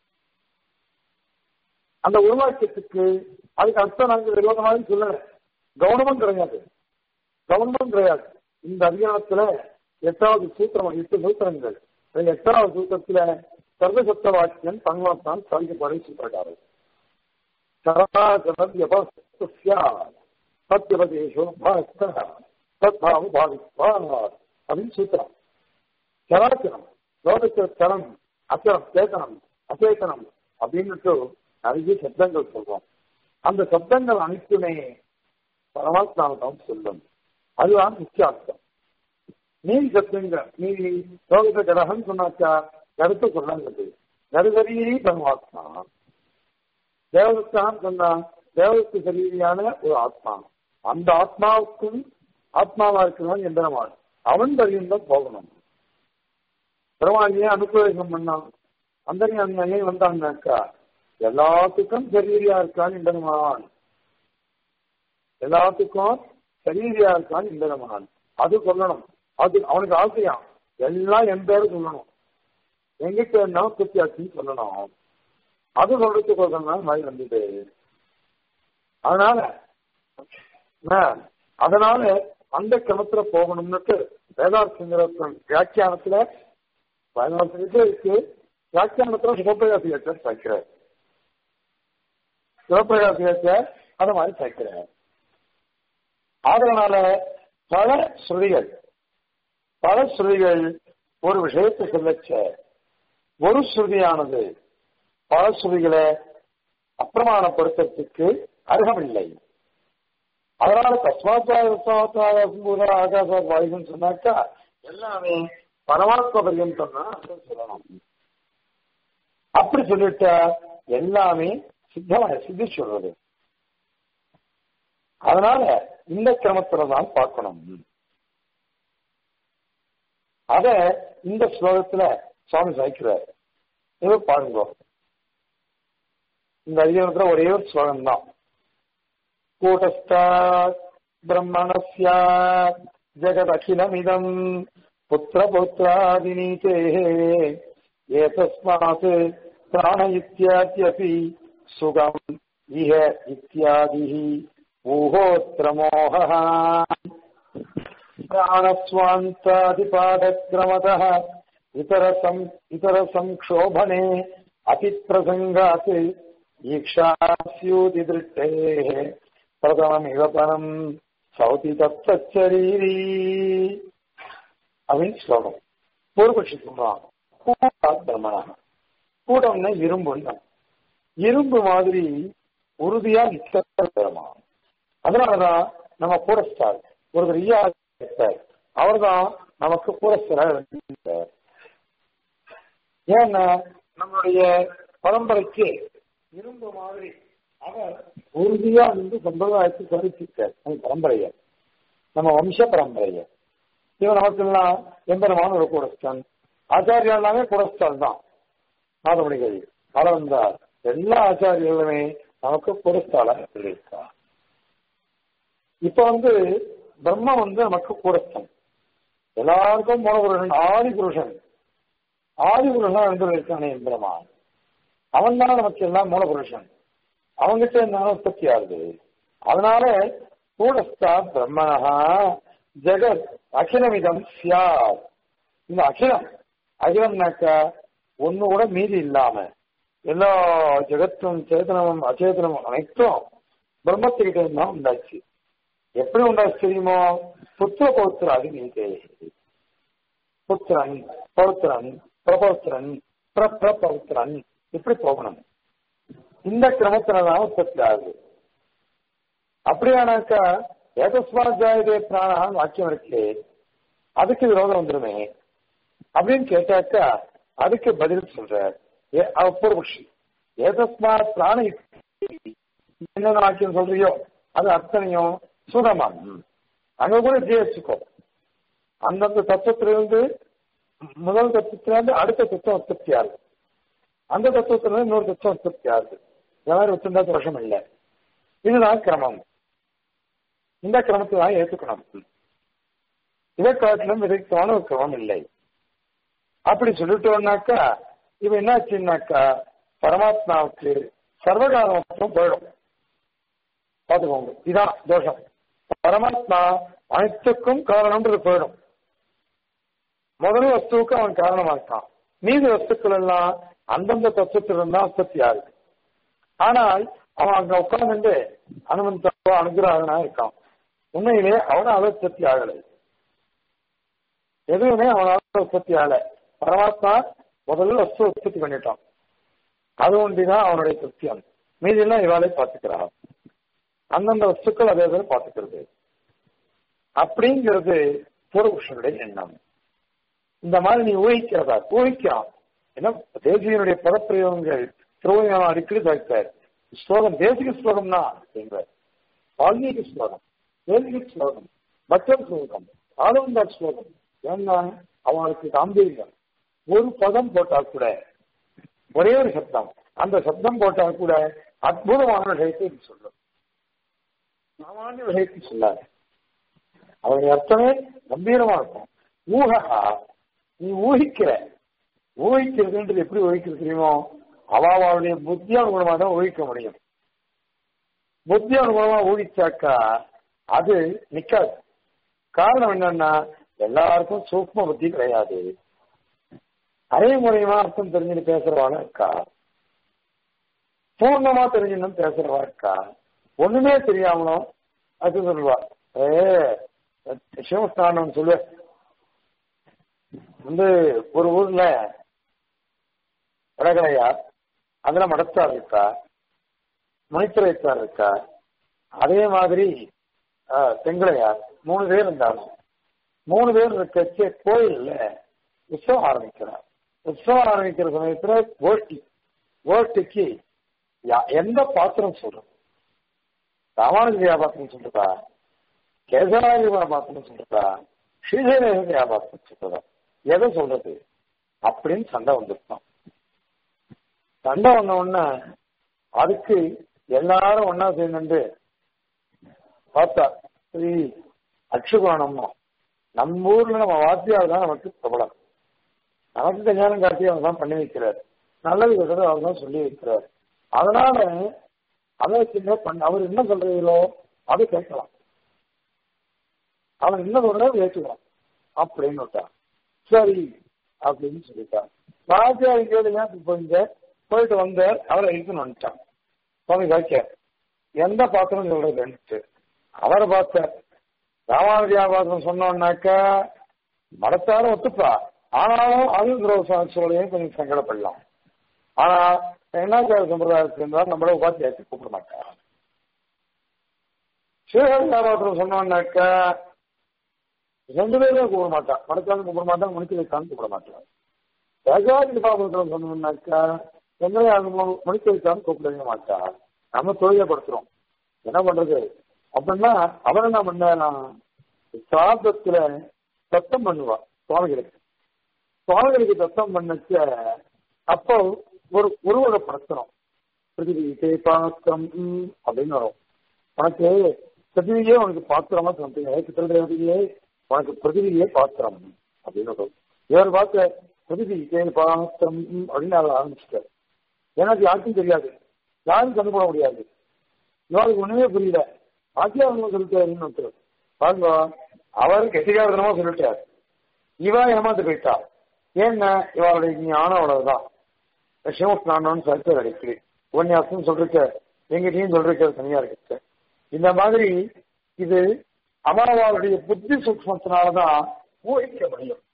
அந்த ஒரு வாக்கியத்துக்கு அதுக்கு அர்த்தம் நாங்கள் விரோதமாக சொல்லல கவனமும் கிடையாது கவனமும் கிடையாது இந்த அதிகாரத்துல எட்டாவது சூத்திரம் எட்டு சூத்திரங்கள் இந்த எட்டாவது சூத்திரத்துல சர்வசப்த வாக்கியம் தங்களாத்தான் சாதிக்கப்பட சூத்திரக்காரர் சத்யபதேஷோ பாஸ்த தத்பாவ பாவிப்பா அப்படின்னு சூத்திரம் சராச்சரம் லோகத்துல சரம் அச்சரம் சேத்தனம் அச்சேதனம் அப்படின்னுட்டு நிறைய சப்தங்கள் சொல்றோம் அந்த சப்தங்கள் அனைத்துமே பரமாத்மாவிடம் சொல்லும் அதுதான் முக்கிய அர்த்தம் நீதி சப்தங்கள் நீதி லோகத்தை கடகம் சொன்னாக்கா கருத்து சொல்லாங்கிறது நடுசரீரி பரமாத்மா தேவதத்தான் சொன்னா தேவதத்து சரீரியான ஒரு ஆத்மா அந்த ஆத்மாவுக்கும் ஆத்மாவா இருக்கிறவன் எந்திரமான் அவன் பரியந்தம் போகணும் பெருமானியே அனுப்பிரவேசம் பண்ணான் அந்த அங்கே வந்தான்னாக்கா எல்லாத்துக்கும் சரீரியா இருக்கான் இந்தனமான் எல்லாத்துக்கும் சரீரியா இருக்கான் இந்தனமான் அது சொல்லணும் அது அவனுக்கு ஆசையா எல்லாம் என் பேரு சொல்லணும் எங்கிட்ட என்ன குத்தியாச்சின்னு சொல்லணும் அது சொல்றதுக்கு ஒரு நாள் மாதிரி வந்தது அதனால நான் அதனால அந்த கிணத்துல போகணும்னுட்டு வேதார்த்தங்கிற வியாக்கியானத்துல வேதார்த்தத்துக்கு இருக்கு வியாக்கியானத்துல சிவப்பிரகாசியத்தை சேர்க்கிறார் சிவப்பிரகாசியத்தை அந்த மாதிரி சேர்க்கிறார் அதனால பல ஸ்ருதிகள் பல ஸ்ருதிகள் ஒரு விஷயத்தை சொல்லச்ச ஒரு ஸ்ருதியானது பல ஸ்ருதிகளை அப்பிரமாணப்படுத்துறதுக்கு அருகமில்லை அதனால தஸ்மாத்வாத ஆகாச வாயுன்னு சொன்னாக்கா எல்லாமே பரமாத்ம பரியந்தம் தான் சொல்லணும் அப்படி சொல்லிட்டா எல்லாமே சித்தமா சித்தி சொல்றது அதனால இந்த கிரமத்துல தான் பார்க்கணும் அத இந்த ஸ்லோகத்துல சுவாமி சாய்க்கிறார் ஏதோ பாருங்க இந்த அதிகாரத்துல ஒரே ஒரு ஸ்லோகம் தான் கூட்டஸ்தாத் பிரம்மணஸ்யா ஜெகதகிலமிதம் புத்திரபௌத்ராதினீதே ஏதஸ்மாத் பிராண இத்தியாத்யபி சுகம் இஹ இத்தியாதிः ऊहोत्रमोहः प्राणस्वान्तादिपादक्रमतः इतरसं इतरसंक्षोभने अतिप्रसङ्गात् ईक्षास्यूति दृष्टेः प्रथममिव परम् சௌதி தத்தச்சரீரி அப்படின்னு ஸ்லோகம் பூர்வபட்சி சொல்றான் பிரம்மணா கூடம்னா இரும்புன்னு இரும்பு மாதிரி உறுதியா நிற்கிறமா அதனாலதான் நம்ம கூடஸ்டார் ஒருத்தர் ஐயா அவர் தான் நமக்கு கூடஸ்தராக ஏன்னா நம்மளுடைய பரம்பரைக்கு இரும்பு மாதிரி அவர் உறுதியா நின்று சம்பிரதாயத்தை கருத்திருக்கார் நம்ம பரம்பரைய நம்ம வம்ச பரம்பரைய இவன் நமக்கெல்லாம் எம்பெருமான ஒரு கூடஸ்தான் ஆச்சாரியா எல்லாமே கூடஸ்தான் தான் நாதமணிகள் அளவந்தார் எல்லா ஆச்சாரியர்களுமே நமக்கு கூடஸ்தால இருக்கா இப்ப வந்து பிரம்மா வந்து நமக்கு கூடஸ்தன் எல்லாருக்கும் மூலபுருஷன் ஆதி புருஷன் ஆதி புருஷன் வந்து இருக்கானே எம்பெருமான் அவன் தான் நமக்கு எல்லாம் மூலபுருஷன் அவங்கிட்ட இருந்தாலும் உற்பத்தி ஆகுது அதனால கூடஸ்தா பிரம்மனஹா ஜெகத் அகிலமிதம் சியார் இந்த அகிலம் அகிலம்னாக்கா ஒண்ணு கூட மீதி இல்லாம எல்லா ஜெகத்தும் சேதனமும் அச்சேதனமும் அனைத்தும் பிரம்மத்துக்கிட்ட தான் உண்டாச்சு எப்படி உண்டாச்சு தெரியுமோ புத்திர பௌத்திராதி நீதே புத்திரன் பௌத்திரன் பிரபௌத்திரன் பிரபௌத்திரன் இப்படி போகணும் இந்த கிரமத்துலதான் உற்பத்தி ஆகுது அப்படியானாக்கா ஏதஸ்மாஜாயுதே பிராணான் வாக்கியம் இருக்கு அதுக்கு விரோதம் வந்துருமே அப்படின்னு கேட்டாக்கா அதுக்கு பதில் சொல்ற பூர்வபக்ஷி ஏதஸ்மாத் பிராண என்ன வாக்கியம் சொல்றியோ அது அத்தனையும் சுதமான் அங்க கூட ஜெயிச்சுக்கோ அந்தந்த தத்துவத்திலிருந்து முதல் தத்துவத்திலிருந்து அடுத்த தத்துவம் உற்பத்தி ஆகுது அந்த தத்துவத்திலிருந்து இன்னொரு தத்துவம் உற்பத்தி ஆகுது இந்த மாதிரி வச்சிருந்தா தோஷம் இல்லை இதுதான் கிரமம் இந்த கிரமத்தை தான் ஏற்றுக்கணும் இதை காட்டிலும் விதைக்கான ஒரு கிரமம் இல்லை அப்படி சொல்லிட்டோம்னாக்கா இவ என்னாச்சுன்னாக்கா பரமாத்மாவுக்கு சர்வகாலம் மட்டும் போயிடும் பார்த்துக்கோங்க இதான் தோஷம் பரமாத்மா அனைத்துக்கும் காரணம்ன்றது போயிடும் முதல் வஸ்துவுக்கு அவன் காரணமா இருக்கான் மீதி வஸ்துக்கள் எல்லாம் அந்தந்த தத்துவத்திலிருந்து தான் உற்பத்தி ஆகுது ஆனால் அவன் அங்க உட்கார்ந்து அனுமந்தோ அனுகிரகனா இருக்கான் உண்மையிலே அவனால உற்பத்தி ஆகலை எதுவுமே அவனால உற்பத்தி ஆகல பரமாத்மா முதல்ல வஸ்து உற்பத்தி பண்ணிட்டான் அது ஒன்றிதான் அவனுடைய கிருத்தியம் மீதியெல்லாம் இவாளே பார்த்துக்கிறான் அந்தந்த வஸ்துக்கள் அதே போல பார்த்துக்கிறது அப்படிங்கிறது பூர்வபுருஷனுடைய எண்ணம் இந்த மாதிரி நீ ஊகிக்கிறதா ஊகிக்கலாம் ஏன்னா தேசியனுடைய பதப்பிரயோகங்கள் திருவண்ணாமலை அடிக்கடி பார்த்தார் ஸ்லோகம் தேசிக ஸ்லோகம் தான் அப்படிங்கிறார் வால்மீகி ஸ்லோகம் தேசிக ஸ்லோகம் பக்தர் ஸ்லோகம் ஆனந்தார் ஸ்லோகம் ஏன்னா அவனுக்கு காம்பீரியம் ஒரு பதம் போட்டா கூட ஒரே ஒரு சப்தம் அந்த சப்தம் போட்டா கூட அற்புதமான விஷயத்தை சொல்லும் சாமானிய விஷயத்தை சொல்லாது அவருடைய அர்த்தமே கம்பீரமா இருக்கும் ஊகா நீ ஊகிக்கிற ஊகிக்கிறதுன்றது எப்படி ஊகிக்கிறது தெரியுமோ அவாவுடைய புத்தி அனுகுணமாக தான் ஊகிக்க முடியும் புத்தி அனுகுணமா ஊகிச்சாக்கா அது நிக்காது காரணம் என்னன்னா எல்லாருக்கும் சூக்ம புத்தி கிடையாது அரை முறையமா அர்த்தம் தெரிஞ்சுட்டு பேசுறவாளா இருக்கா பூர்ணமா தெரிஞ்சுன்னு பேசுறவா இருக்கா ஒண்ணுமே தெரியாமலும் அது சொல்லுவா ஏ சிவஸ்தானம் சொல்லு வந்து ஒரு ஊர்ல வடகரையார் அதுல மடத்தார் இருக்கா மணித்துறைத்தார் இருக்கா அதே மாதிரி செங்கலையார் மூணு பேர் இருந்தாங்க மூணு பேர் இருக்கச்சு கோயில்ல உற்சவம் ஆரம்பிக்கிறார் உற்சவம் ஆரம்பிக்கிற சமயத்துல கோஷ்டி கோஷ்டிக்கு எந்த பாத்திரம் சொல்றது ராமானுஜ பாத்திரம் சொல்றதா கேசவாரி பரமாத்மன்னு சொல்றதா ஸ்ரீசைலேசன் வியாபாரம் சொல்றதா எதை சொல்றது அப்படின்னு சண்டை வந்துருக்கான் சண்டை வந்த உடனே அதுக்கு எல்லாரும் ஒன்னா சேர்ந்து பார்த்தா ஸ்ரீ அக்ஷுகுணம்மா நம்ம ஊர்ல நம்ம வாத்தியார் தான் நமக்கு பிரபலம் நமக்கு கல்யாணம் காட்டி அவர் தான் பண்ணி வைக்கிறார் நல்லது கெட்டது அவர் தான் சொல்லி வைக்கிறார் அதனால அதை சின்ன பண்ண அவர் என்ன சொல்றீங்களோ அதை கேட்கலாம் அவன் என்ன சொல்றாரு ஏற்றுக்கலாம் அப்படின்னு விட்டான் சரி அப்படின்னு சொல்லிட்டான் வாத்தியார் கேளுங்க போயிங்க போயிட்டு வந்தார் அவரை இழுத்துன்னு வந்துட்டான் சுவாமி வாக்கிய எந்த பாத்திரம் சொல்றதுன்ட்டு அவரை பார்த்தார் ராமானுஜியா பாத்திரம் சொன்னோம்னாக்கா மடத்தாரும் ஒத்துப்பா ஆனாலும் அது துரோசாட்சியோடையும் கொஞ்சம் சங்கடப்படலாம் ஆனா என்னாச்சார சம்பிரதாயத்துக்கு இருந்தால் நம்மள உபாத்தி ஏற்றி கூப்பிட மாட்டான் சிவகாபாத்திரம் சொன்னோம்னாக்கா ரெண்டு பேருமே கூப்பிட மாட்டான் மடத்தாலும் கூப்பிட மாட்டான் மணிக்கு வைக்கான்னு கூப்பிட மாட்டான் ஏகாதி பாபத்திரம் சொன்னோம்னாக்கா எங்கேயும் மணிக்கு வைக்கான்னு கூப்பிடவே மாட்டான் நம்ம தொழிலைப்படுத்துறோம் என்ன பண்றது அப்படின்னா அவன் என்ன பண்ணா சாதத்துல சத்தம் பண்ணுவா சுவாமிகளுக்கு சுவாமிகளுக்கு சத்தம் பண்ணச்ச அப்போ ஒரு உருவகப்படுத்தணும் பிருத்திவிக்கு பாத்திரம் அப்படின்னு வரும் உனக்கு பிருத்திவியே உனக்கு பாத்திரமா சொல்றீங்க பித்திருதேவதையே உனக்கு பிருத்திவியே பாத்திரம் அப்படின்னு வரும் இவர் பார்த்த பிருத்திவிக்கே பாத்திரம் அப்படின்னு அவர் ஆரம்பிச்சிட்டார் எனக்கு யாருக்கும் தெரியாது யாரும் கண்டுபிட முடியாது இவருக்கு ஒண்ணுமே புரியல ஆச்சியாரமா சொல்லிட்டாருன்னு பாருங்க அவர் கெட்டிகாரதனமா சொல்லிட்டார் இவன் ஏமாந்து போயிட்டா ஏன்னா இவருடைய ஞானம் அவ்வளவுதான் சிவஸ்நானம்னு சரித்திர அடிக்கடி உபன்யாசம் சொல்லிருக்க எங்கிட்டையும் சொல்லிருக்க தனியா இருக்கு இந்த மாதிரி இது அமரவாளுடைய புத்தி சூக்மத்தினாலதான் ஊகிக்க முடியும்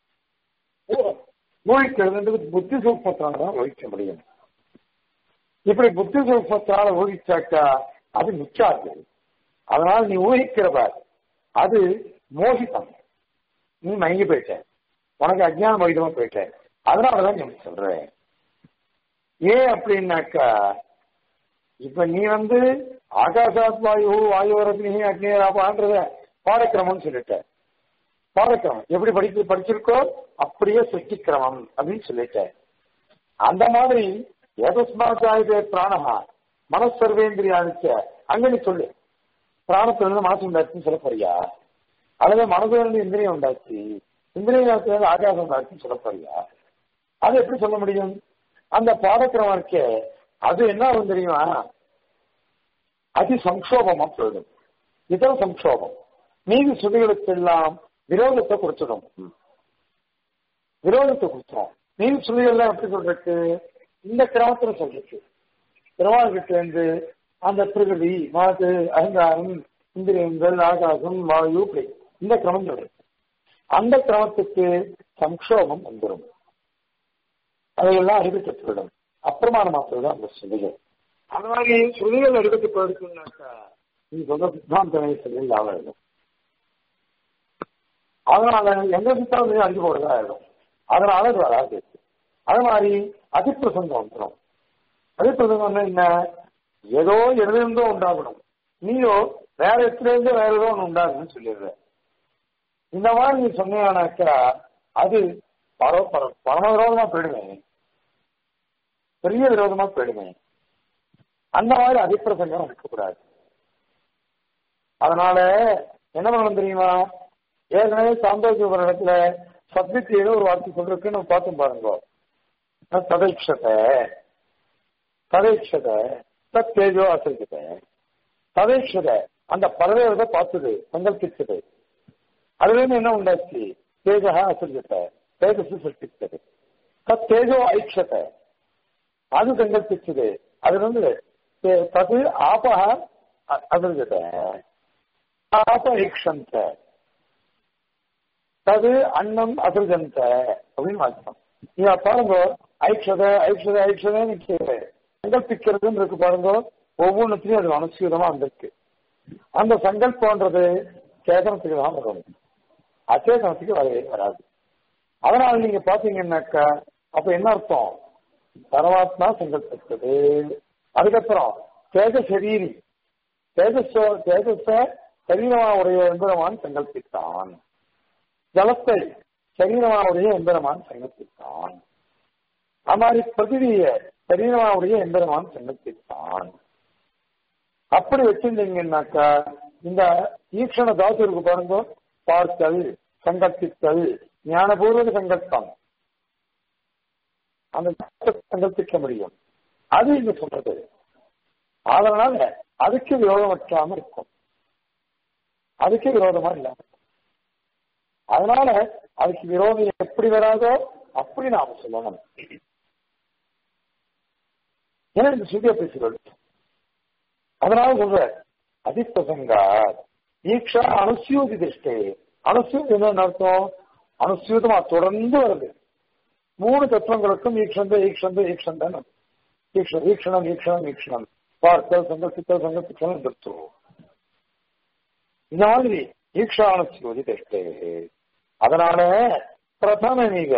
ஊகிக்கிறது புத்தி சூக்மத்தினாலதான் ஊகிக்க முடியும் இப்படி புத்தி சூக்மத்தினால ஊகிச்சாக்கா அது நிச்சாது அதனால நீ ஊகிக்கிறவ அது மோகித்தம் நீ மயங்கி போயிட்ட உனக்கு அஜ்ஞான மகிதமா போயிட்ட அதனாலதான் நீ சொல்றேன் ஏன் அப்படின்னாக்கா இப்ப நீ வந்து ஆகாசாத் வாயு வாயுவரத்னி அக்னியராபான்றத பாடக்கிரமம்னு சொல்லிட்ட பாடக்கிரமம் எப்படி படிக்க படிச்சிருக்கோ அப்படியே சிருஷ்டிக்கிரமம் அப்படின்னு சொல்லிட்ட அந்த மாதிரி ஏதஸ்மாச்சாயுதே பிராணஹா மனசர்வேந்திரியானிச்ச அங்க நீ சொல்லு பிராணத்திலிருந்து மனசு உண்டாச்சுன்னு சொல்ல போறியா அல்லது மனதிலிருந்து இந்திரியம் உண்டாச்சு இந்திரியத்திலிருந்து ஆகாசம் உண்டாச்சுன்னு சொல்ல போறியா அது எப்படி சொல்ல முடியும் அந்த பாடக்கிரமம் இருக்கே அது என்ன ஆகும் தெரியுமா அதி சங்கோபமா போயிடும் இதர சங்கோபம் மீதி சுதிகளுக்கு எல்லாம் விரோதத்தை கொடுத்துடும் விரோதத்தை கொடுத்துரும் மீதி சுதிகள்லாம் எப்படி சொல்றதுக்கு இந்த கிரமத்துல சொல்றதுக்கு திருவாரூர்கிட்ட இருந்து அந்த பிரகிருதி மாது அகங்காரம் இந்திரியங்கள் ஆகாசம் வாயு இப்படி இந்த கிரமம் சொல்றது அந்த கிரமத்துக்கு சங்கோபம் வந்துடும் அதையெல்லாம் அறிவித்து போயிடும் அப்பிரமாணமாக்குறது தான் அந்த சுதிகள் அந்த மாதிரி சுதிகள் அறிவித்து போயிடுச்சுன்னாக்கா நீ சொந்த சித்தாந்தனை சொல்லி ஆகிடும் அதனால எந்த சித்தாந்தத்தையும் அறிஞ்சு போடுறதா ஆயிடும் அதனால அது வராது அது மாதிரி அதிப்பிரசங்கம் வந்துடும் அதிப்பிரசங்கம் என்ன ஏதோ எதிலிருந்தோ உண்டாகணும் நீயோ வேற இடத்துல இருந்து வேற ஏதோ ஒன்று உண்டாகுன்னு சொல்லிடுற இந்த மாதிரி நீ சொன்னீங்கன்னாக்கா அது பரவ பர பரம விரோதமா போயிடுவேன் பெரிய விரோதமா போயிடுவேன் அந்த மாதிரி அதிப்பிரசங்கம் இருக்கக்கூடாது அதனால என்ன பண்ணணும் தெரியுமா ஏற்கனவே சாந்தோக்கிய ஒரு இடத்துல சத்வித்தியில ஒரு வார்த்தை சொல்றதுக்கு நம்ம பார்த்து பாருங்க ததைக்ஷத்தை ததைக்ஷத தத் தேஜோ அசைக்கிட்ட ததைக்ஷத அந்த பறவையோட பார்த்தது சங்கல்பிச்சது அதுல இருந்து என்ன உண்டாச்சு தேஜகா அசைக்கிட்ட தேஜஸ் சிருஷ்டித்தது தத் தேஜோ ஐக்ஷத்தை அது சங்கல்பிச்சது அது வந்து தது ஆபக அசைக்கிட்ட ஆப ஐக்ஷந்த தது அன்னம் அசர்ஜந்த அப்படின்னு வாசிப்போம் நீங்க பாருங்க ஐக்ஷத ஐக்ஷத ஐக்ஷதன்னு சங்கல்பிக்கிறதுன்னு இருக்கு பாருங்க ஒவ்வொன்றுத்தையும் அது அனுசீதமா வந்திருக்கு அந்த சங்கல்பன்றது சேதனத்துக்கு தான் வரும் அச்சேதனத்துக்கு வரவே வராது அதனால நீங்க பாத்தீங்கன்னாக்கா அப்ப என்ன அர்த்தம் பரமாத்மா சங்கல்பித்தது அதுக்கப்புறம் தேஜ சரீரி தேஜஸ் தேஜஸ சரீரமா உடைய எம்பெருமான் சங்கல்பித்தான் ஜலத்தை சரீரமா உடைய எம்பெருமான் சங்கல்பித்தான் அது மாதிரி பிரதிவிய சரீரமா உடைய எம்பெருமான் சங்கல்பித்தான் அப்படி வச்சிருந்தீங்கன்னாக்கா இந்த ஈக்ஷண தாசு இருக்கு பாருங்க பார்த்தல் சங்கல்பித்தல் ஞானபூர்வ சங்கல்பம் அந்த சங்கல்பிக்க முடியும் அது இங்க சொல்றது அதனால அதுக்கு விரோதம் வைக்காம இருக்கும் அதுக்கு விரோதமா இல்லாம அதனால அதுக்கு விரோதம் எப்படி வராதோ அப்படி நாம சொல்லணும் ஏன்னா இந்த சுதிய பேசுகிறது அதனால சொல்ற அதிப்பிரசங்கா ஈக்ஷா அனுசியூதி திருஷ்டே அனுசியூதி என்ன அர்த்தம் அனுசியூதமா தொடர்ந்து வருது மூணு தத்துவங்களுக்கும் ஈக்ஷந்த ஈக்ஷந்த ஈக்ஷந்தன் ஈக்ஷ ஈக்ஷணம் ஈக்ஷணம் ஈக்ஷணம் பார்த்தல் சங்கசித்தல் சங்கசித்தல் தத்துவம் இந்த மாதிரி ஈக்ஷானுசியோதி திருஷ்டே அதனால பிரதமமிக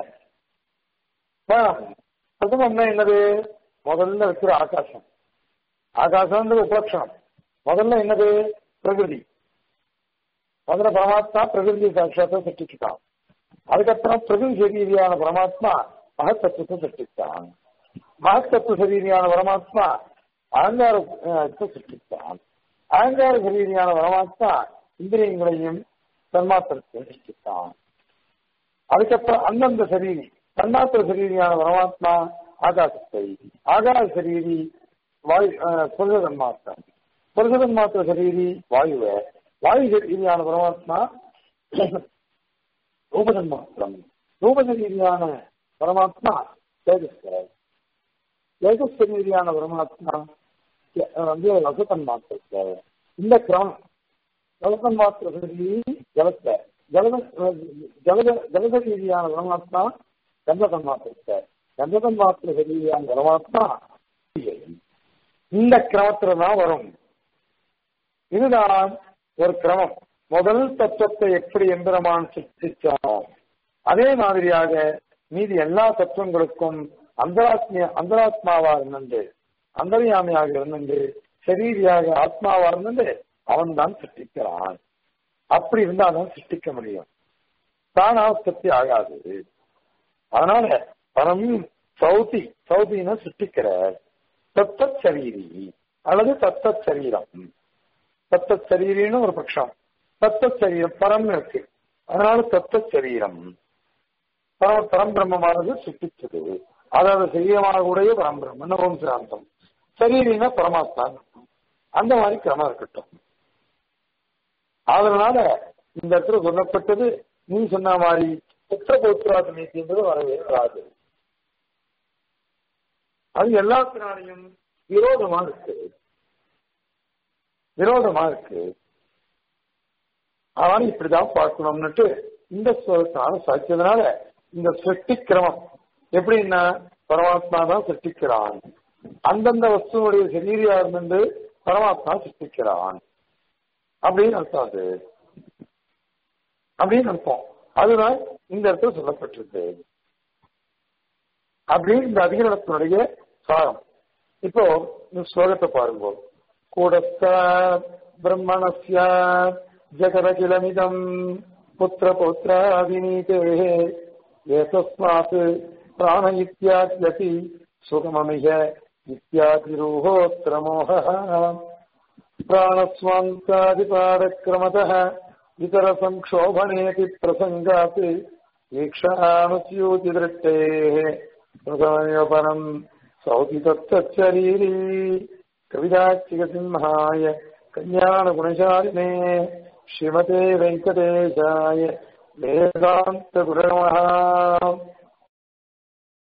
பிரதமம்னா என்னது முதல்ல இருக்கிற ஆகாசம் ஆகாசம்ன்றது உபலட்சணம் முதல்ல என்னது பிரகிருதி முதல்ல பரமாத்மா பிரகிருதி சாட்சாத்தை சிருஷ்டிச்சுட்டான் அதுக்கப்புறம் பிரகிருதி சரீரியான பரமாத்மா மகத்தத்துவத்தை சிருஷ்டித்தான் மகத்தத்துவ சரீரியான பரமாத்மா அகங்காரத்தை சிருஷ்டித்தான் அகங்கார சரீரியான பரமாத்மா இந்திரியங்களையும் தன்மாத்திரத்தையும் சிருஷ்டித்தான் அதுக்கப்புறம் அந்தந்த சரீரி தன்மாத்திர சரீரியான பரமாத்மா ஆகாசத்தை ஆகாச சரீரி வாயு புருஷ தன்மாத்திரம் புருஷ தன்மாத்திர சரீரி வாயுவை வாயு சரீரியான பரமாத்மா ரூபதன்மாத்திரம் ரூபசரீரியான பரமாத்மா தேஜஸ்வரர் தேஜஸ்வரீரியான பரமாத்மா வந்து ரசதன்மாத்திரத்தை இந்த கிரமம் ஜலதன்மாத்திர சரீரி ஜலத்தை ஜலத ஜலத ஜலசரீரியான பரமாத்மா கந்ததன்மாத்திரத்தை கந்ததன்மாத்திர சரீரியான பரமாத்மா இந்த கிரமத்துல தான் வரும் இதுதான் ஒரு கிரமம் முதல் தத்துவத்தை எப்படி எந்திரமான் சிருஷ்டிச்சோம் அதே மாதிரியாக மீதி எல்லா தத்துவங்களுக்கும் அந்தராத்மிய அந்தராத்மாவா இருந்தது அந்தரியாமியாக இருந்தது சரீரியாக ஆத்மாவா இருந்தது அவன் தான் சிருஷ்டிக்கிறான் அப்படி இருந்தாதான் சிருஷ்டிக்க முடியும் தானாஸ்தி ஆகாது அதனால பரம் சௌதி சௌதின சிருஷ்டிக்கிறார் தத்தத் சரீரி அல்லது தத்தத் சரீரம் தத்தத் சரீரின்னு ஒரு பட்சம் தத்தத் சரீரம் பரம்னு இருக்கு அதனால தத்தத் சரீரம் பரம பரம்பிரம்மமானது சிருஷ்டிச்சது அதாவது சரீரமாக உடைய பரம்பிரம்மன் ஓம் சிராந்தம் சரீரினா பரமாத்மா அந்த மாதிரி கிரமம் இருக்கட்டும் அதனால இந்த இடத்துல சொல்லப்பட்டது நீ சொன்ன மாதிரி புத்திர பௌத்திராத நீதி என்பது வரவே வராது அது எல்லாத்தினாலையும் விரோதமா இருக்கு விரோதமா இருக்கு அதனால இப்படிதான் பார்க்கணும்னுட்டு இந்த ஸ்வரத்தினால சாட்சியதுனால இந்த சிருஷ்டி கிரமம் எப்படின்னா பரமாத்மா தான் சிருஷ்டிக்கிறான் அந்தந்த வஸ்துவனுடைய சரீரியா இருந்து பரமாத்மா சிருஷ்டிக்கிறான் அப்படின்னு அர்த்தம் அது அப்படின்னு அர்த்தம் அதுதான் இந்த இடத்துல சொல்லப்பட்டிருக்கு அப்படின்னு இந்த அதிகரணத்தினுடைய சாரம் இப்போ இந்த ஸ்லோகத்தை பாருங்க கூடஸ்த பிரம்மணஸ்ய ஜகதகிலமிதம் புத்திர பௌத்திராதிநீதே ஏதஸ்மாத் பிராண இத்தியாத்யதி சுகமமிக இத்தியாதிரூஹோத்திர மோக प्राणस्वान्तादिपादक्रमतः इतरसंक्षोभणेति प्रसङ्गात् ईक्षानुस्यूतिदृष्टेः प्रथममेव परम् सौति तत्तच्छरीरी कविदाचिकसिंहाय कल्याणगुणशालिने श्रीमते वेङ्कटेशाय वेदान्तगुरवः